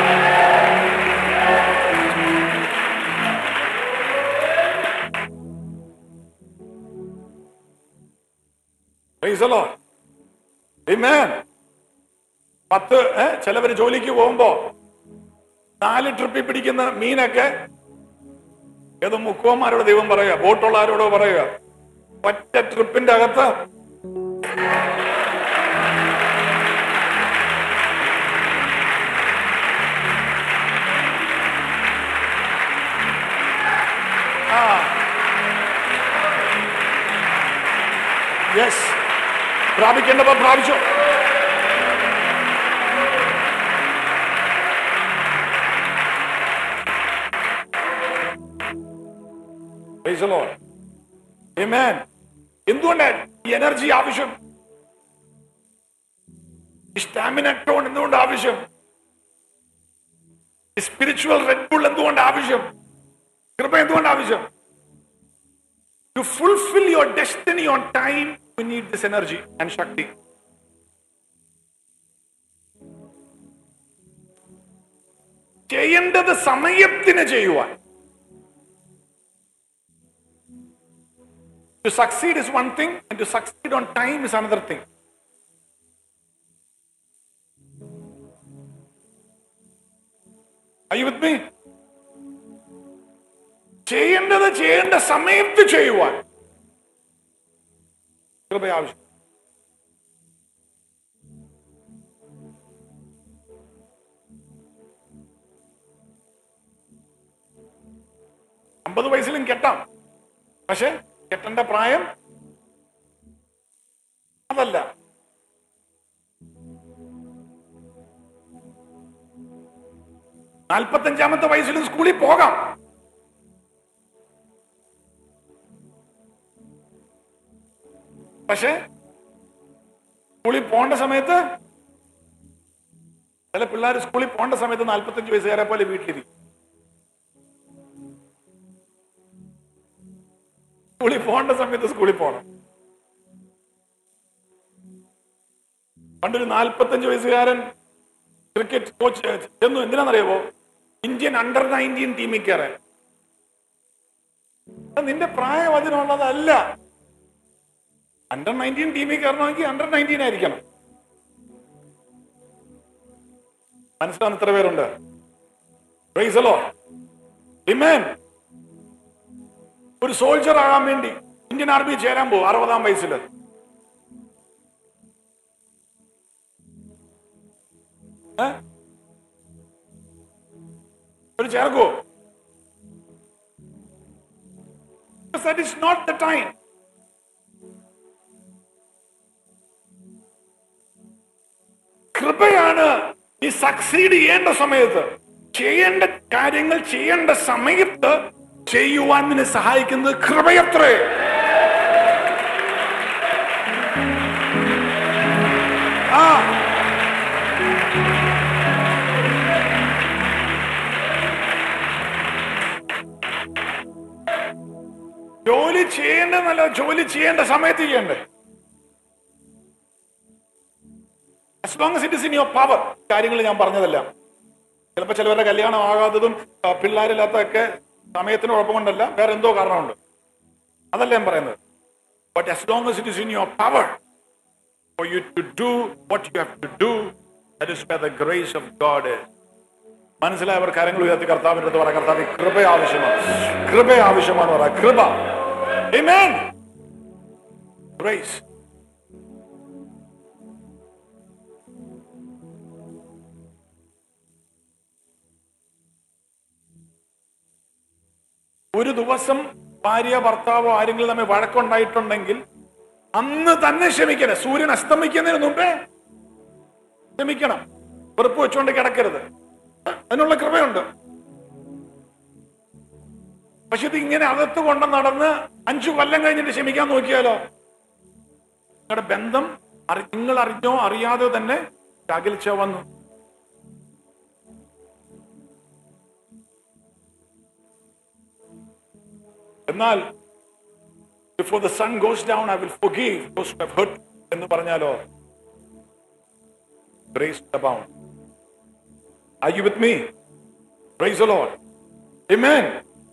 Praise the Lord. Amen. പത്ത് ഏ, ചിലവര് ജോലിക്ക് പോകുമ്പോ നാല് ട്രിപ്പിൽ പിടിക്കുന്ന മീനൊക്കെ ഏതോ മുക്കുവന്മാരോട് ദൈവം പറയുക ബോട്ടുള്ളവരോടോ പറയുക ഒറ്റ ട്രിപ്പിന്റെ അകത്ത് ആ യെസ് പ്രാപിക്കേണ്ടപ്പോ പ്രാപിച്ചോ Praise the Lord. Amen. എന്തുകൊണ്ടാണ് ഈ എനർജി ആവശ്യം സ്റ്റാമിന ടോൺ എന്തുകൊണ്ട് ആവശ്യം സ്പിരിച്വൽ റെഡ് ബുൾ എന്തുകൊണ്ട് ആവശ്യം കൃപ എന്തുകൊണ്ട് ആവശ്യം to fulfil your destiny on time you need this energy and ശക്തി ചെയ്യേണ്ടത് സമയത്തിന് ചെയ്യുവാൻ To succeed is one thing, and to succeed on time is another thing. Are you with me? ചെയ്യേണ്ടത് ചെയ്യേണ്ട സമയത്ത് ചെയ്യുവാൻ കൃപ ആവശ്യം അമ്പത് വയസ്സിലും കെട്ടാം പക്ഷെ കെട്ടേണ്ട പ്രായം അതല്ല നാൽപ്പത്തഞ്ചാമത്തെ വയസ്സിലും സ്കൂളിൽ പോകാം പക്ഷെ സ്കൂളിൽ പോകേണ്ട സമയത്ത് ചില പിള്ളേർ സ്കൂളിൽ പോകേണ്ട സമയത്ത് നാൽപ്പത്തഞ്ച് വയസ്സുകാരെ പോലെ വീട്ടിലിരിക്കും സ്കൂളിൽ പോകേണ്ട സമയത്ത് സ്കൂളിൽ പോകണം പണ്ടൊരു നാൽപ്പത്തഞ്ച് വയസ്സുകാരൻ ക്രിക്കറ്റ് കോച്ച് ചെന്നു എന്തിനാണെന്നറിയാവോ ഇന്ത്യൻ അണ്ടർ നയൻറ്റീൻ ടീമിൽ കയറാൻ അത് നിന്റെ പ്രായം അതിനുള്ളതല്ല അണ്ടർ നയൻറ്റീൻ ടീമിൽ കയറണമെങ്കിൽ അണ്ടർ നയൻറ്റീൻ ആയിരിക്കണം മനസ്സിലാവുന്ന എത്ര പേരുണ്ട് Praise the Lord. Amen. ഒരു സോൾജർ ആകാൻ വേണ്ടി ഇന്ത്യൻ ആർമി ചേരാൻ പോകും അറുപതാം വയസ്സിൽ ഏ? ഒരു ചേർക്കോ that is not the time കൃപയാണ് നീ സക്സീഡ് ചെയ്യേണ്ട സമയത്ത് ചെയ്യേണ്ട കാര്യങ്ങൾ ചെയ്യേണ്ട സമയത്ത് ചെയ്യുവാൻ നിന്നെ സഹായിക്കുന്നത് കൃപയത്രേ ആ ജോലി ചെയ്യേണ്ടതല്ല ജോലി ചെയ്യേണ്ട സമയത്ത് ചെയ്യണ്ടേ as long as it is in your power കാര്യങ്ങൾ ഞാൻ പറഞ്ഞതല്ല ചിലപ്പോൾ ചിലവരുടെ കല്യാണം ആകാത്തതും ആ, പിള്ളേരില്ലാത്തതൊക്കെ സമയത്തിന് കുഴപ്പം കൊണ്ടല്ല വേറെ എന്തോ കാരണമുണ്ട് അതല്ല ഞാൻ പറയുന്നത് but as long as it is in your power for you to do what you have to do that is where the grace of God is മനസ്സിലായവർ കാര്യങ്ങൾ ഉയർത്തി കർത്താവിന്റെ അടുത്ത് പറ കർത്താവ് കൃപ ആവശ്യമാണ് കൃപ ആവശ്യമാണ് പറ കൃപ Amen. Grace. ഒരു ദിവസം ഭാര്യ ഭർത്താവോ ആരെങ്കിലും തമ്മിൽ വഴക്കുണ്ടായിട്ടുണ്ടെങ്കിൽ അന്ന് തന്നെ ക്ഷമിക്കണം സൂര്യൻ അസ്തമിക്കുന്നതിന് മുമ്പേ ക്ഷമിക്കണം വെറുപ്പ് വെച്ചുകൊണ്ട് കിടക്കരുത് അതിനുള്ള കൃപയുണ്ട് പക്ഷെ ഇത് ഇങ്ങനെ അകത്ത് കൊണ്ട് നടന്ന് അഞ്ചു കൊല്ലം കഴിഞ്ഞിട്ട് ക്ഷമിക്കാൻ നോക്കിയാലോ നിങ്ങളുടെ ബന്ധം അറി- നിങ്ങൾ അറിഞ്ഞോ അറിയാതെ തന്നെ അകൽച്ച വന്നു എന്നാൽ before the sun goes down I will forgive those who have hurt എന്ന് പറഞ്ഞാലോ grace abound are you with me praise the lord amen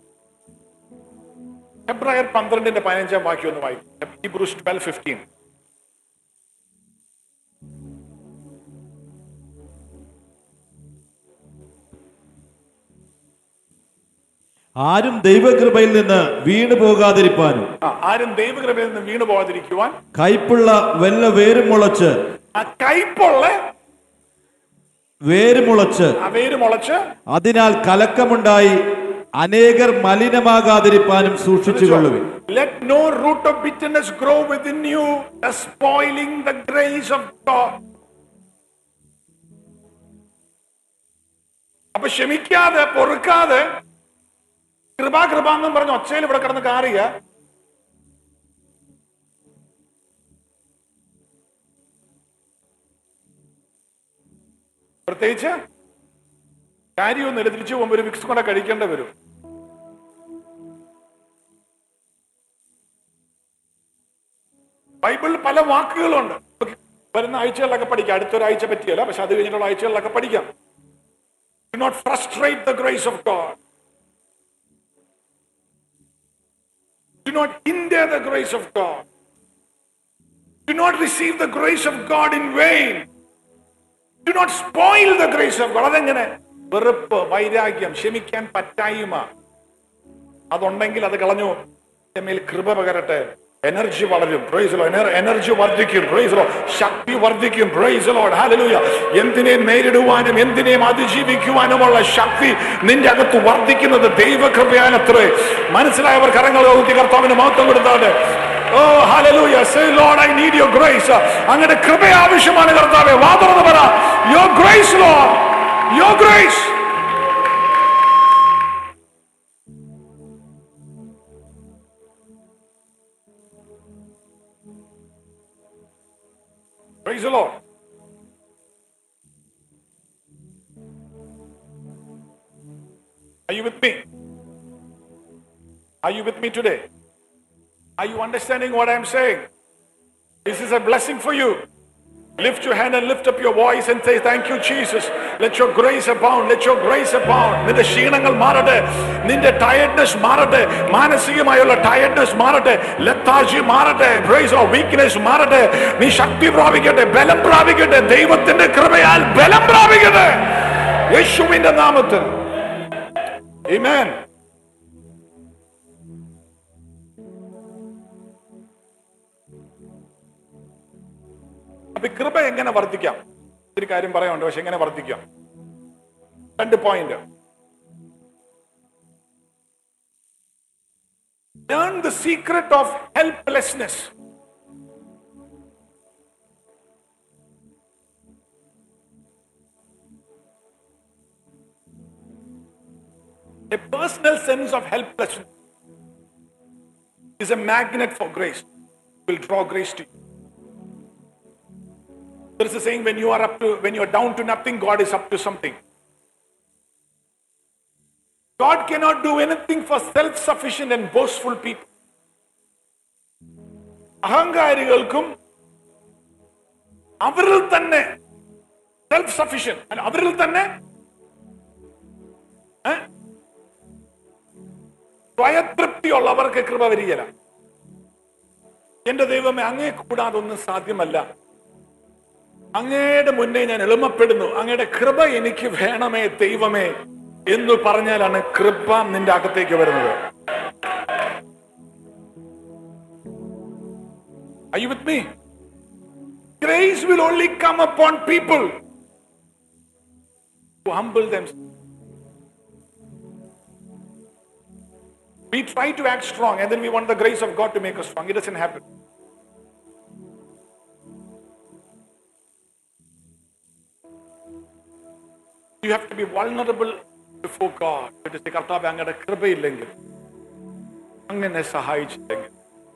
ഹെബ്രായർ പന്ത്രണ്ടിന്റെ പതിനഞ്ചാം വാക്യം ഒന്ന് വായിക്കും ഹീബ്രൂസ് ട്വൽവ് ഫിഫ്റ്റീൻ ആരും ദൈവകൃപയിൽ നിന്ന് വീണു പോകാതിരിപ്പാനും ആ, ആരും ദൈവകൃപയിൽ നിന്ന് വീണു പോകാതിരിക്കുവാൻ കയ്പുള്ള വല്ല വേരും മുളച്ച് ആ കയ്പുള്ള വേര് മുളച്ച് ആ വേര് മുളച്ച് അതിനാൽ കലക്കമുണ്ടായി അനേകർ മലിനമാകാതിരിപ്പാനും സൂക്ഷിച്ചുകൊള്ളുവിൻ Let no root of bitterness grow within you, thus spoiling the grace of God. അപ്പൊ ക്ഷമിക്കാതെ പൊറുക്കാതെ കൃപാ കൃപ എന്നും പറഞ്ഞ് ഒച്ചയിൽ ഇവിടെ കിടന്ന് കാറിയ പ്രത്യേകിച്ച് കാര്യമൊന്നുമില്ല തിരിച്ചു പോകുമ്പോൾ ഒരു വിക്സ് കൂടെ കഴിക്കേണ്ടി വരും ബൈബിളിൽ പല വാക്കുകളുണ്ട് വരുന്ന ആഴ്ചകളിലൊക്കെ പഠിക്കാം അടുത്തൊരാഴ്ച പറ്റിയല്ല പക്ഷെ അത് കഴിഞ്ഞിട്ടുള്ള ആഴ്ചകളിലൊക്കെ പഠിക്കാം do not frustrate the grace of God do not hinder the grace of God do not receive the grace of God in vain do not spoil the grace of God അതെങ്ങനെ വെറുപ്പ് വൈരാഗ്യം ക്ഷമിക്കാൻ പറ്റായ്മ അതുണ്ടെങ്കിൽ അത് കളഞ്ഞു എന്റെ മേൽ കൃപ പകരട്ടെ എനർജി വളരും പ്രൈസലോ എനർജി വർദ്ധിക്കും പ്രൈസലോ ശക്തി വർദ്ധിക്കും പ്രൈസലോ ഹാലലൂയ എന്തിനേയും നേരിടുവാനും എന്തിനേയും അതിജീവിക്കുവാനുമുള്ള ശക്തി നിന്റെ അകത്ത് വർദ്ധിക്കുന്നത് ദൈവകൃപയാനത്രേ മനസ്സിലായവർ കരങ്ങൾ ഊത്തി കർത്താവിന് മഹത്വം കൊടുത്താല് oh hallelujah say Lord I need your grace അങ്ങയുടെ കൃപ ആവശ്യമാണ് കർത്താവെ വാതുറന്ന് പറ your grace Lord your grace Praise the Lord. Are you with me? Are you with me today? Are you understanding what I'm saying? This is a blessing for you. Lift your hand and lift up your voice and say, Thank you, Jesus. Let your grace abound. Let your grace abound. നിന്റെ ക്ഷീണങ്ങൾ മാറട്ടെ നിന്റെ tiredness മാറട്ടെ മാനസികമായുള്ള tiredness മാറട്ടെ ലത്താജി മാറട്ടെ brace of weakness മാറട്ടെ നീ ശക്തി പ്രാപിക്കട്ടെ ബലം പ്രാപിക്കട്ടെ ദൈവത്തിന്റെ കൃപയാൽ ബലം പ്രാപിക്കട്ടെ യേശുവിന്റെ നാമത്തിൽ Amen. അപ്പൊ ഈ കൃപ എങ്ങനെ വർദ്ധിക്കാം ഒരു കാര്യം പറയാനുണ്ട് പക്ഷെ എങ്ങനെ വർദ്ധിക്കാം രണ്ട് point learn the secret of helplessness A personal sense of helplessness is a magnet for grace. Will draw grace to you. There is a saying when you are up to when you are down to nothing, God is up to something. God cannot do anything for self-sufficient and boastful people. അഹങ്കാരികൾക്കും അവരിൽ തന്നെ self sufficient അവരിൽ തന്നെ ഏ? സ്വയതൃപ്തിയുള്ളവർക്ക് കൃപ വരികയില്ല എന്റെ ദൈവമേ അങ്ങേ കൂടാതെ ഒന്നും സാധ്യമല്ല അങ്ങയുടെ മുന്നേ ഞാൻ എളിമപ്പെടുന്നു അങ്ങയുടെ കൃപ എനിക്ക് വേണമേ ദൈവമേ എന്ന് പറഞ്ഞാലാണ് കൃപ നിന്റെ അകത്തേക്ക് വരുന്നത് Are you with me? Grace will only come upon people who humble themselves. We try to act strong and then we want the grace of God to make us strong. It doesn't happen. You have to be vulnerable before God. To say, കർത്താവ് അങ്ങയുടെ കൃപയില്ലെങ്കിൽ അങ്ങനെ സഹായിച്ചില്ലെങ്കിൽ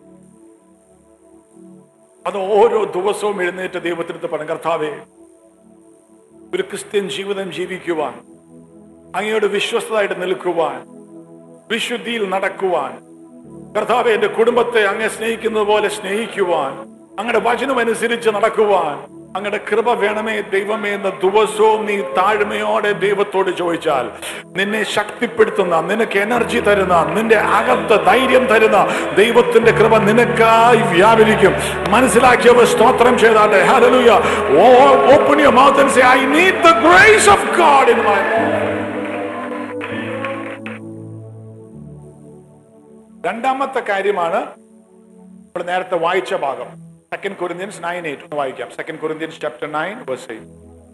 അത് ഓരോ ദിവസവും എഴുന്നേറ്റ് ദൈവത്തിനടുത്ത് പറഞ്ഞു കർത്താവേ ഒരു ക്രിസ്ത്യൻ ജീവിതം ജീവിക്കുവാൻ അങ്ങയോട് വിശ്വസ്തമായിട്ട് നിൽക്കുവാൻ വിശുദ്ധിയിൽ നടക്കുവാൻ കർത്താവെ എന്റെ കുടുംബത്തെ അങ്ങെ സ്നേഹിക്കുന്നത് പോലെ സ്നേഹിക്കുവാൻ അങ്ങയുടെ വചനം അനുസരിച്ച് നടക്കുവാൻ അങ്ങയുടെ കൃപ വേണമേ ദൈവമേ എന്ന ദിവസവും നീ താഴ്മയോടെ ദൈവത്തോട് ചോദിച്ചാൽ നിന്നെ ശക്തിപ്പെടുത്തുന്ന നിനക്ക് എനർജി തരുന്ന നിന്റെ അകത്ത് ധൈര്യം തരുന്ന ദൈവത്തിന്റെ കൃപ നിനക്കായി വ്യാപരിക്കും മനസ്സിലാക്കിയവർ സ്തോത്രം ചെയ്താട്ടെ hallelujah open your mouth and say I need the grace of God in my രണ്ടാമത്തെ കാര്യമാണ് നമ്മൾ നേരത്തെ വായിച്ച ഭാഗം സെക്കൻഡ് കൊറിന്ത്യൻസ് നയൻ എയ്റ്റ് ഒന്ന് വായിക്കാം second Corinthians chapter nine verse eight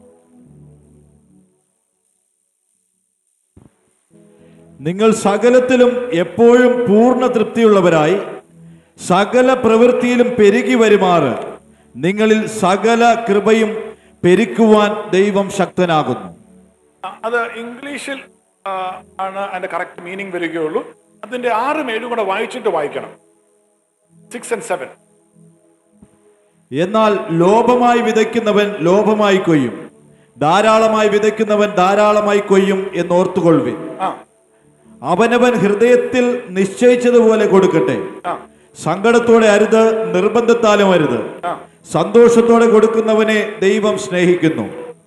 നിങ്ങൾ സകലത്തിലും എപ്പോഴും പൂർണ്ണ തൃപ്തിയുള്ളവരായി സകല പ്രവൃത്തിയിലും പെരുകി വരുമാറ് നിങ്ങളിൽ സകല കൃപയും പെരുക്കുവാൻ ദൈവം ശക്തനാകുന്നു ആ, അത് ഇംഗ്ലീഷിൽ ആ, ആണ് അതിന്റെ കറക്റ്റ് മീനിങ് വരികയുള്ളൂ അതിന്റെ ആറും ഏഴും കൂടെ വായിച്ചിട്ട് വായിക്കണം സിക്സ് ആൻഡ് സെവൻ എന്നാൽ ലോഭമായി വിതയ്ക്കുന്നവൻ ലോഭമായി കൊയ്യും ധാരാളമായി വിതയ്ക്കുന്നവൻ ധാരാളമായി കൊയ്യും എന്നോർത്തുകൊള്ളുവിൻ ആ അവനവൻ ഹൃദയത്തിൽ നിശ്ചയിച്ചതുപോലെ കൊടുക്കട്ടെ ആ സങ്കടത്തോടെ അരുത് നിർബന്ധത്താലും അരുത് ആ സന്തോഷത്തോടെ കൊടുക്കുന്നവനെ ദൈവം സ്നേഹിക്കുന്നു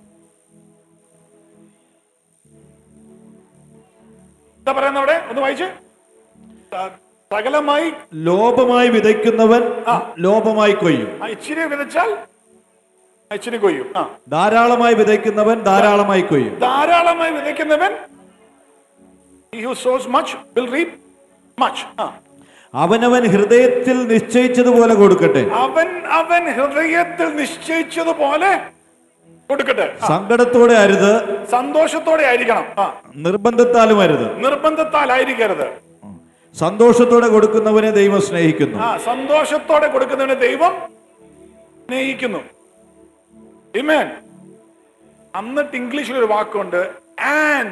എന്താ പറയുന്ന അവിടെ ഒന്ന് വായിച്ച് സ- സകലമായി ലോഭമായി വിതയ്ക്കുന്നവൻ ആ. ലോഭമായി കൊയ്യും ആ, ഇച്ചിരി വിതച്ചാൽ ആ, ഇച്ചിരി കൊയ്യും ആ ധാരാളമായി വിതയ്ക്കുന്നവൻ ധാരാളമായി കൊയ്യും ധാരാളമായി വിതയ്ക്കുന്നവൻ he who sows much will reap much ആ അവനവൻ ഹൃദയത്തിൽ നിശ്ചയിച്ചതുപോലെ കൊടുക്കട്ടെ അവൻ അവൻ ഹൃദയത്തിൽ നിശ്ചയിച്ചതുപോലെ കൊടുക്കട്ടെ ആ, സങ്കടത്തോടെ അരുത് സന്തോഷത്തോടെ ആയിരിക്കണം ആ നിർബന്ധത്താലും അരുത് നിർബന്ധത്താലായിരിക്കരുത് സന്തോഷത്തോടെ കൊടുക്കുന്നവനെ ദൈവം സ്നേഹിക്കുന്നു ആ സന്തോഷത്തോടെ കൊടുക്കുന്നതിന് ദൈവം സ്നേഹിക്കുന്നു Amen. എന്നിട്ട് ഇംഗ്ലീഷിൽ ഒരു വാക്കുണ്ട് ആൻ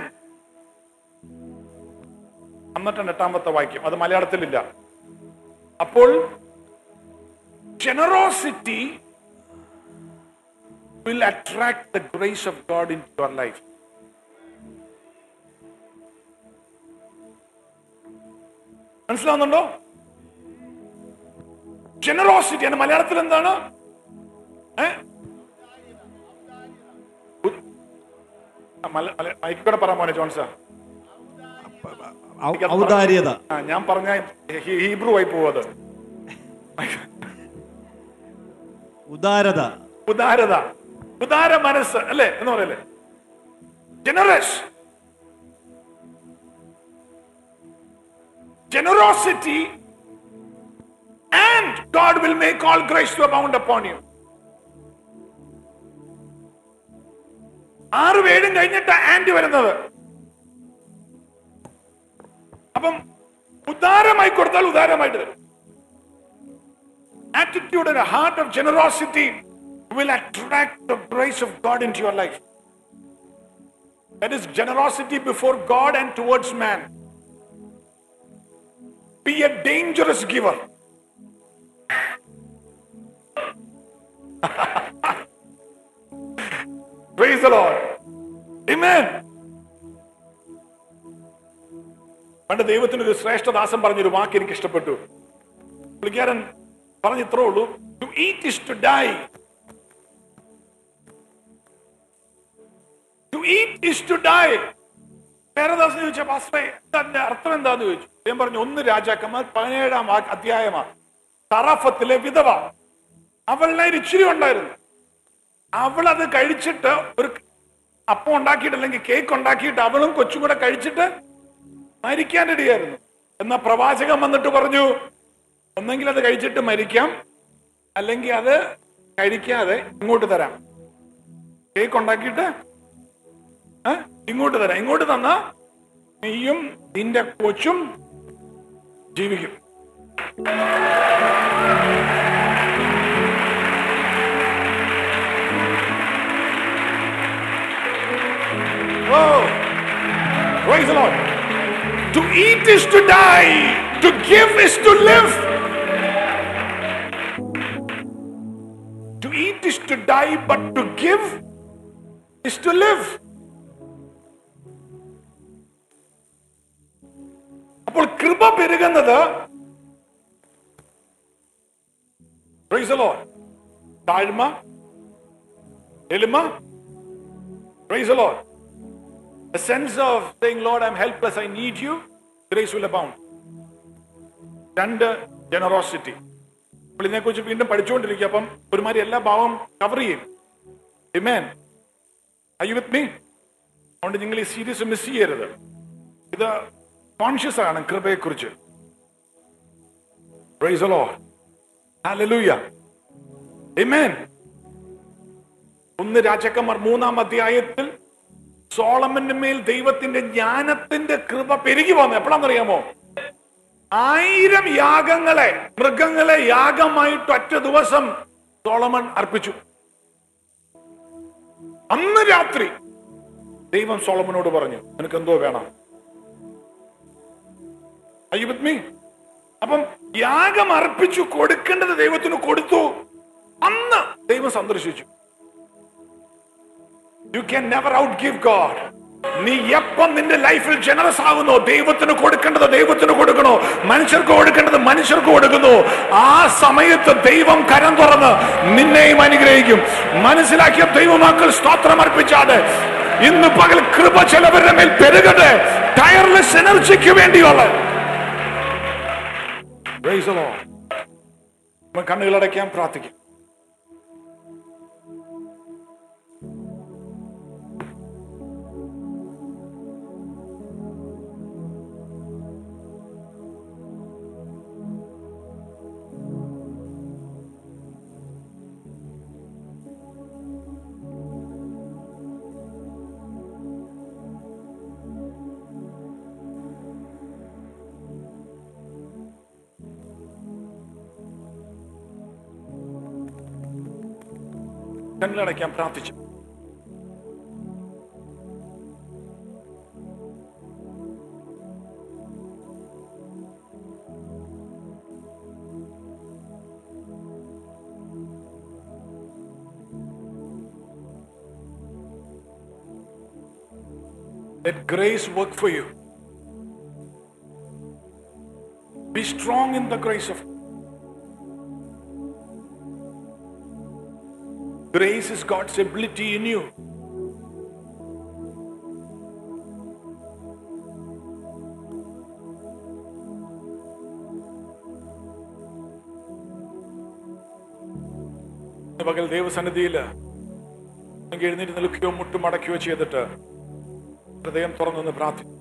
എന്നിട്ടാണ് എട്ടാമത്തെ വാക്യം അത് മലയാളത്തിലില്ല അപ്പോൾ generosity will attract the grace of God in your life മനസ്സിലാവുന്നുണ്ടോ ജനറോസിറ്റി ആണ് മലയാളത്തിൽ എന്താണ് ഏ? ഉ- ആ, മല- മല- മൈക്കിൽ കൂടെ പറ മോനെ ജോൺസ ഔ- ഔദാര്യത ആ ഞാൻ പറഞ്ഞ ഹീ- ഹീബ്രു ആയി പോവത് ഉദാരത ഉദാരത ഉദാര മനസ്സ് അല്ലേ എന്ന് പറയല്ലേ generous generosity and God will make all grace to abound upon you ആറ് പേരും കഴിഞ്ഞിട്ട് ആൻഡ് വരുന്നത് അപ്പം ഉദാരമായി കൊടുത്താൽ ഉദാരമായിട്ട് തരും attitude and a heart of generosity will attract the grace of God into your life. That is generosity before God and towards man. Be a dangerous giver. Praise the Lord. Amen. പണ്ട് ദൈവത്തിന് ഒരു ശ്രേഷ്ഠദാസം പറഞ്ഞൊരു വാക്ക് എനിക്ക് ഇഷ്ടപ്പെട്ടു പുള്ളിക്കാരൻ പറഞ്ഞ് ഇത്രേ ഉള്ളൂ to eat is to die to eat is to die പേരദാസൻ ചോദിച്ച പാസ്റ്ററെ അതിന്റെ അർത്ഥം എന്താന്ന് ചോദിച്ചു ഞാൻ പറഞ്ഞു ഒന്ന് രാജാക്കന്മാർ പതിനേഴാം വാ- അധ്യായമാ തറഫത്തിലെ വിധവ അവളുടെ ഒരു ഇച്ചിരി ഉണ്ടായിരുന്നു അവൾ അത് കഴിച്ചിട്ട് ഒരു അപ്പം ഉണ്ടാക്കിയിട്ട് അല്ലെങ്കിൽ കേക്ക് ഉണ്ടാക്കിയിട്ട് അവളും കൊച്ചും കൂടെ കഴിച്ചിട്ട് മരിക്കാൻ ഇടയായിരുന്നു എന്നാ പ്രവാചകൻ വന്നിട്ട് പറഞ്ഞു ഒന്നെങ്കിൽ അത് കഴിച്ചിട്ട് മരിക്കാം അല്ലെങ്കിൽ അത് കഴിക്കാതെ ഇങ്ങോട്ട് തരാം കേക്ക് ഉണ്ടാക്കിയിട്ട് ഏ? ഇങ്ങോട്ട് തരാം ഇങ്ങോട്ട് തന്നാ നീയും നിന്റെ കൊച്ചും ജീവിക്കും Oh, praise the Lord. To eat is to die, to give is to live. To eat is to die, but to give is to live. അപ്പോൾ കൃപ പെരുകുന്നത് Praise the Lord. താഴ്മ എളിമ Praise the Lord. A sense of saying, Lord, I'm helpless, I need you, grace will abound. രണ്ട് generosity അപ്പോൾ ഇതിനെക്കുറിച്ച് വീണ്ടും പഠിച്ചുകൊണ്ടിരിക്കുക അപ്പം ഒരുമാതിരി എല്ലാ ഭാവം കവർ ചെയ്യും Amen. Are you with me? അതുകൊണ്ട് നിങ്ങൾ ഈ സീരീസ് മിസ് ചെയ്യരുത് ഇത് കോൺഷ്യസ് ആണ് കൃപയെക്കുറിച്ച് Praise the Lord. Hallelujah. Amen. ഒന്ന് രാജാക്കന്മാർ മൂന്നാം അധ്യായത്തിൽ സോളമന്റെ മേൽ ദൈവത്തിന്റെ ജ്ഞാനത്തിന്റെ കൃപ പെരുകി വന്നു എപ്പോഴാണെന്നറിയാമോ ആയിരം യാഗങ്ങളെ മൃഗങ്ങളെ യാഗമായിട്ട് ഒറ്റ ദിവസം സോളമൻ അർപ്പിച്ചു അന്ന് രാത്രി ദൈവം സോളമനോട് പറഞ്ഞു നിനക്ക് എന്തോ വേണം Are you with me? അപ്പം യാഗം അർപ്പിച്ചു കൊടുക്കേണ്ടത് ദൈവത്തിന് കൊടുത്തു അന്ന് ദൈവം സന്ദർശിച്ചു you can never out give God നീ എപ്പം നിന്റെ ലൈഫിൽ ജനറസ് ആകുന്നു ദൈവത്തിന് കൊടുക്കേണ്ടത് ദൈവത്തിന് കൊടുക്കണോ മനുഷ്യർക്ക് കൊടുക്കേണ്ടത് മനുഷ്യർക്ക് കൊടുക്കുന്നു ആ സമയത്ത് ദൈവം കരം തുറന്ന് നിന്നെയും അനുഗ്രഹിക്കും മനസ്സിലാക്കിയ ദൈവമാക്കൾ സ്തോത്രം അർപ്പിച്ചാതെ ഇന്ന് പകൽ കൃപ ചിലവരുടെ മേൽ പെരുകട്ടെ ടയർലെസ് എനർജിക്ക് വേണ്ടിയുള്ള Praise the Lord. നമ്മൾ കണ്ണുകളടയ്ക്കാൻ പ്രാർത്ഥിക്കും കണ്ണുകളടയ്ക്കാൻ പ്രാർത്ഥിച്ചു Let grace work for you. Be strong in the grace of Grace is God's ability in you. ഇന്ന് പകൽ ദൈവസന്നിധിയിൽ നിങ്ങൾക്ക് എഴുന്നേറ്റ് നിൽക്കുകയോ മുട്ടുമടക്കുകയോ ചെയ്തിട്ട് ഹൃദയം തുറന്നൊന്ന് പ്രാർത്ഥിക്കും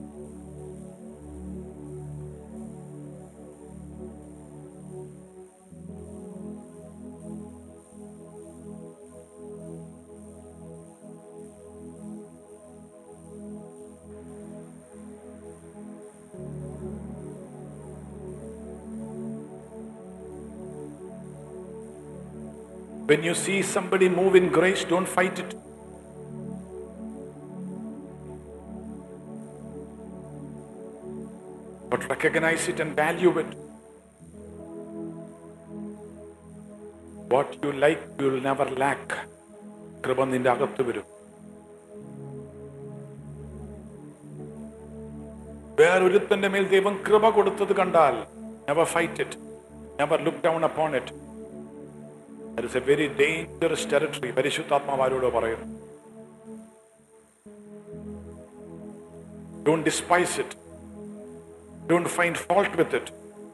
When you see somebody move in grace, don't fight it. But recognize it and value it. What you like, you will never lack. കൃപ നിന്റെ അകത്ത് വരും വേറൊരുത്തന്റെ മേൽ ദൈവം കൃപ കൊടുത്തത് കണ്ടാൽ never fight it never look down upon it that is a very dangerous territory പരിശുദ്ധാത്മാവാരോട് പറയും don't despise it don't find fault with it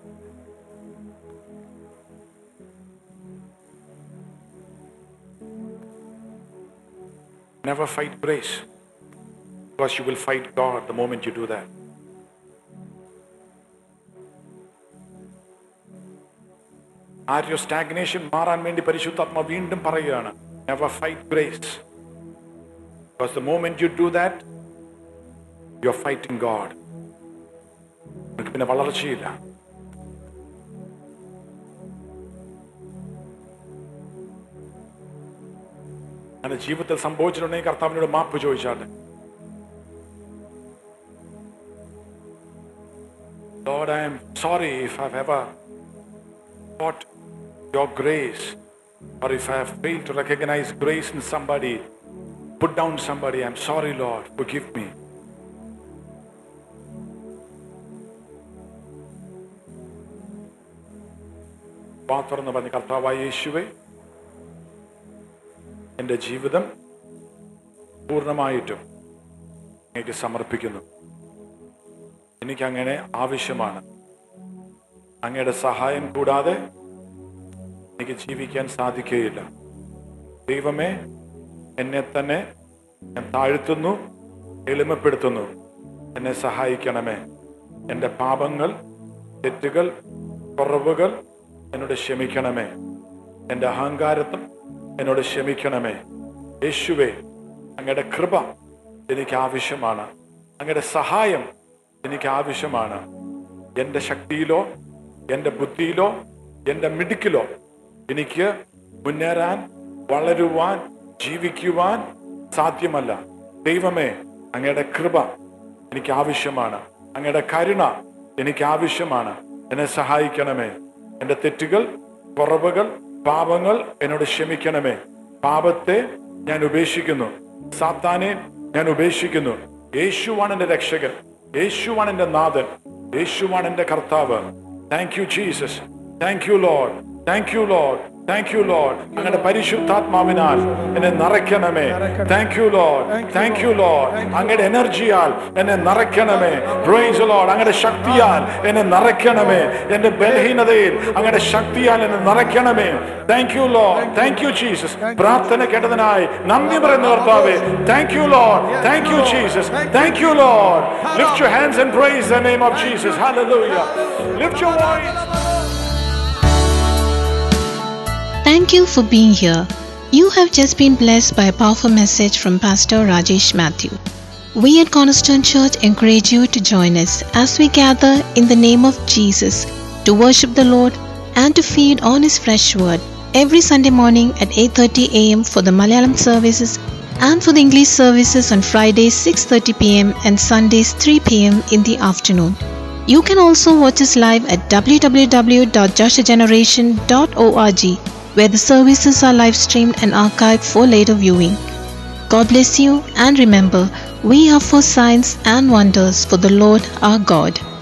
Never fight grace because you will fight God the moment you do that. ആര്യ stagnation മാറാൻ വേണ്ടി പരിശുദ്ധാത്മ വീണ്ടും പറയുകയാണ് never fight grace because the moment you do that you are fighting God നിങ്ങൾക്ക് പിന്നെ വളർച്ചയില്ല അങ്ങനെ ജീവിതത്തിൽ സംഭവിച്ചിട്ടുണ്ടെങ്കിൽ കർത്താവിനോട് മാപ്പ് ചോദിച്ചാട്ടെ Lord, I am sorry if I've ever fought your grace or if I have failed to recognize grace in somebody, put down somebody. I'm sorry, Lord. Forgive me. വാ തുറന്ന് പറഞ്ഞ് കർത്താവായ യേശുവേ എൻ്റെ ജീവിതം പൂർണ്ണമായിട്ടും എനിക്ക് സമർപ്പിക്കുന്നു എനിക്ക് അങ്ങനെ ആവശ്യമാണ് അങ്ങയുടെ സഹായം കൂടാതെ എനിക്ക് ജീവിക്കാൻ സാധിക്കുകയില്ല ദൈവമേ എന്നെ തന്നെ ഞാൻ താഴ്ത്തുന്നു എളിമപ്പെടുത്തുന്നു എന്നെ സഹായിക്കണമേ എൻ്റെ പാപങ്ങൾ തെറ്റുകൾ കുറവുകൾ എന്നോട് ക്ഷമിക്കണമേ എൻ്റെ അഹങ്കാരത്തും എന്നോട് ക്ഷമിക്കണമേ യേശുവേ അങ്ങയുടെ കൃപ എനിക്ക് ആവശ്യമാണ് അങ്ങയുടെ സഹായം എനിക്ക് ആവശ്യമാണ് എൻ്റെ ശക്തിയിലോ എൻ്റെ ബുദ്ധിയിലോ എൻ്റെ മിടുക്കിലോ എനിക്ക് മുന്നേറാൻ വളരുവാൻ ജീവിക്കുവാൻ സാധ്യമല്ല ദൈവമേ അങ്ങയുടെ കൃപ എനിക്ക് ആവശ്യമാണ് അങ്ങയുടെ കരുണ എനിക്ക് ആവശ്യമാണ് എന്നെ സഹായിക്കണമേ എൻ്റെ തെറ്റുകൾ കുറവുകൾ പാപങ്ങൾ എന്നോട് ക്ഷമിക്കണമേ പാപത്തെ ഞാൻ ഉപേക്ഷിക്കുന്നു സാത്താനെ ഞാൻ ഉപേക്ഷിക്കുന്നു യേശുവാണ് എൻ്റെ രക്ഷകൻ യേശുവാണ് എൻ്റെ നാഥൻ യേശുവാണ് എൻ്റെ കർത്താവ് thank you Jesus thank you Lord thank you Lord thank you Lord അങ്ങയുടെ പരിശുദ്ധാത്മാവിനാൽ എന്നെ നിറയ്ക്കണമേ thank you Lord thank you Lord അങ്ങയുടെ എനർജിയാൽ എന്നെ നിറയ്ക്കണമേ പ്രൈസ് ലോഡ് അങ്ങയുടെ ശക്തിയാൽ എന്നെ നിറയ്ക്കണമേ എന്റെ ബലഹീനതയിൽ അങ്ങയുടെ ശക്തിയാൽ എന്നെ നിറയ്ക്കണമേ thank you Lord thank you Jesus പ്രാർത്ഥന കേട്ടതിനായി നന്ദി പറയുന്ന കർത്താവേ thank you Lord thank you Jesus thank you Lord lift your hands and praise the name of Jesus hallelujah lift your voice Thank you for being here. You have just been blessed by a powerful message from Pastor Rajesh Matthew. We at Cornerstone Church encourage you to join us as we gather in the name of Jesus to worship the Lord and to feed on his fresh word every Sunday morning at 8:30 a.m. for the Malayalam services and for the English services on Fridays 6:30 p.m. and Sundays 3 p.m. in the afternoon. You can also watch us live at www.joshageneration.org where the services are live streamed and archived for later viewing. God bless you and remember, we are for signs and wonders for the Lord our God.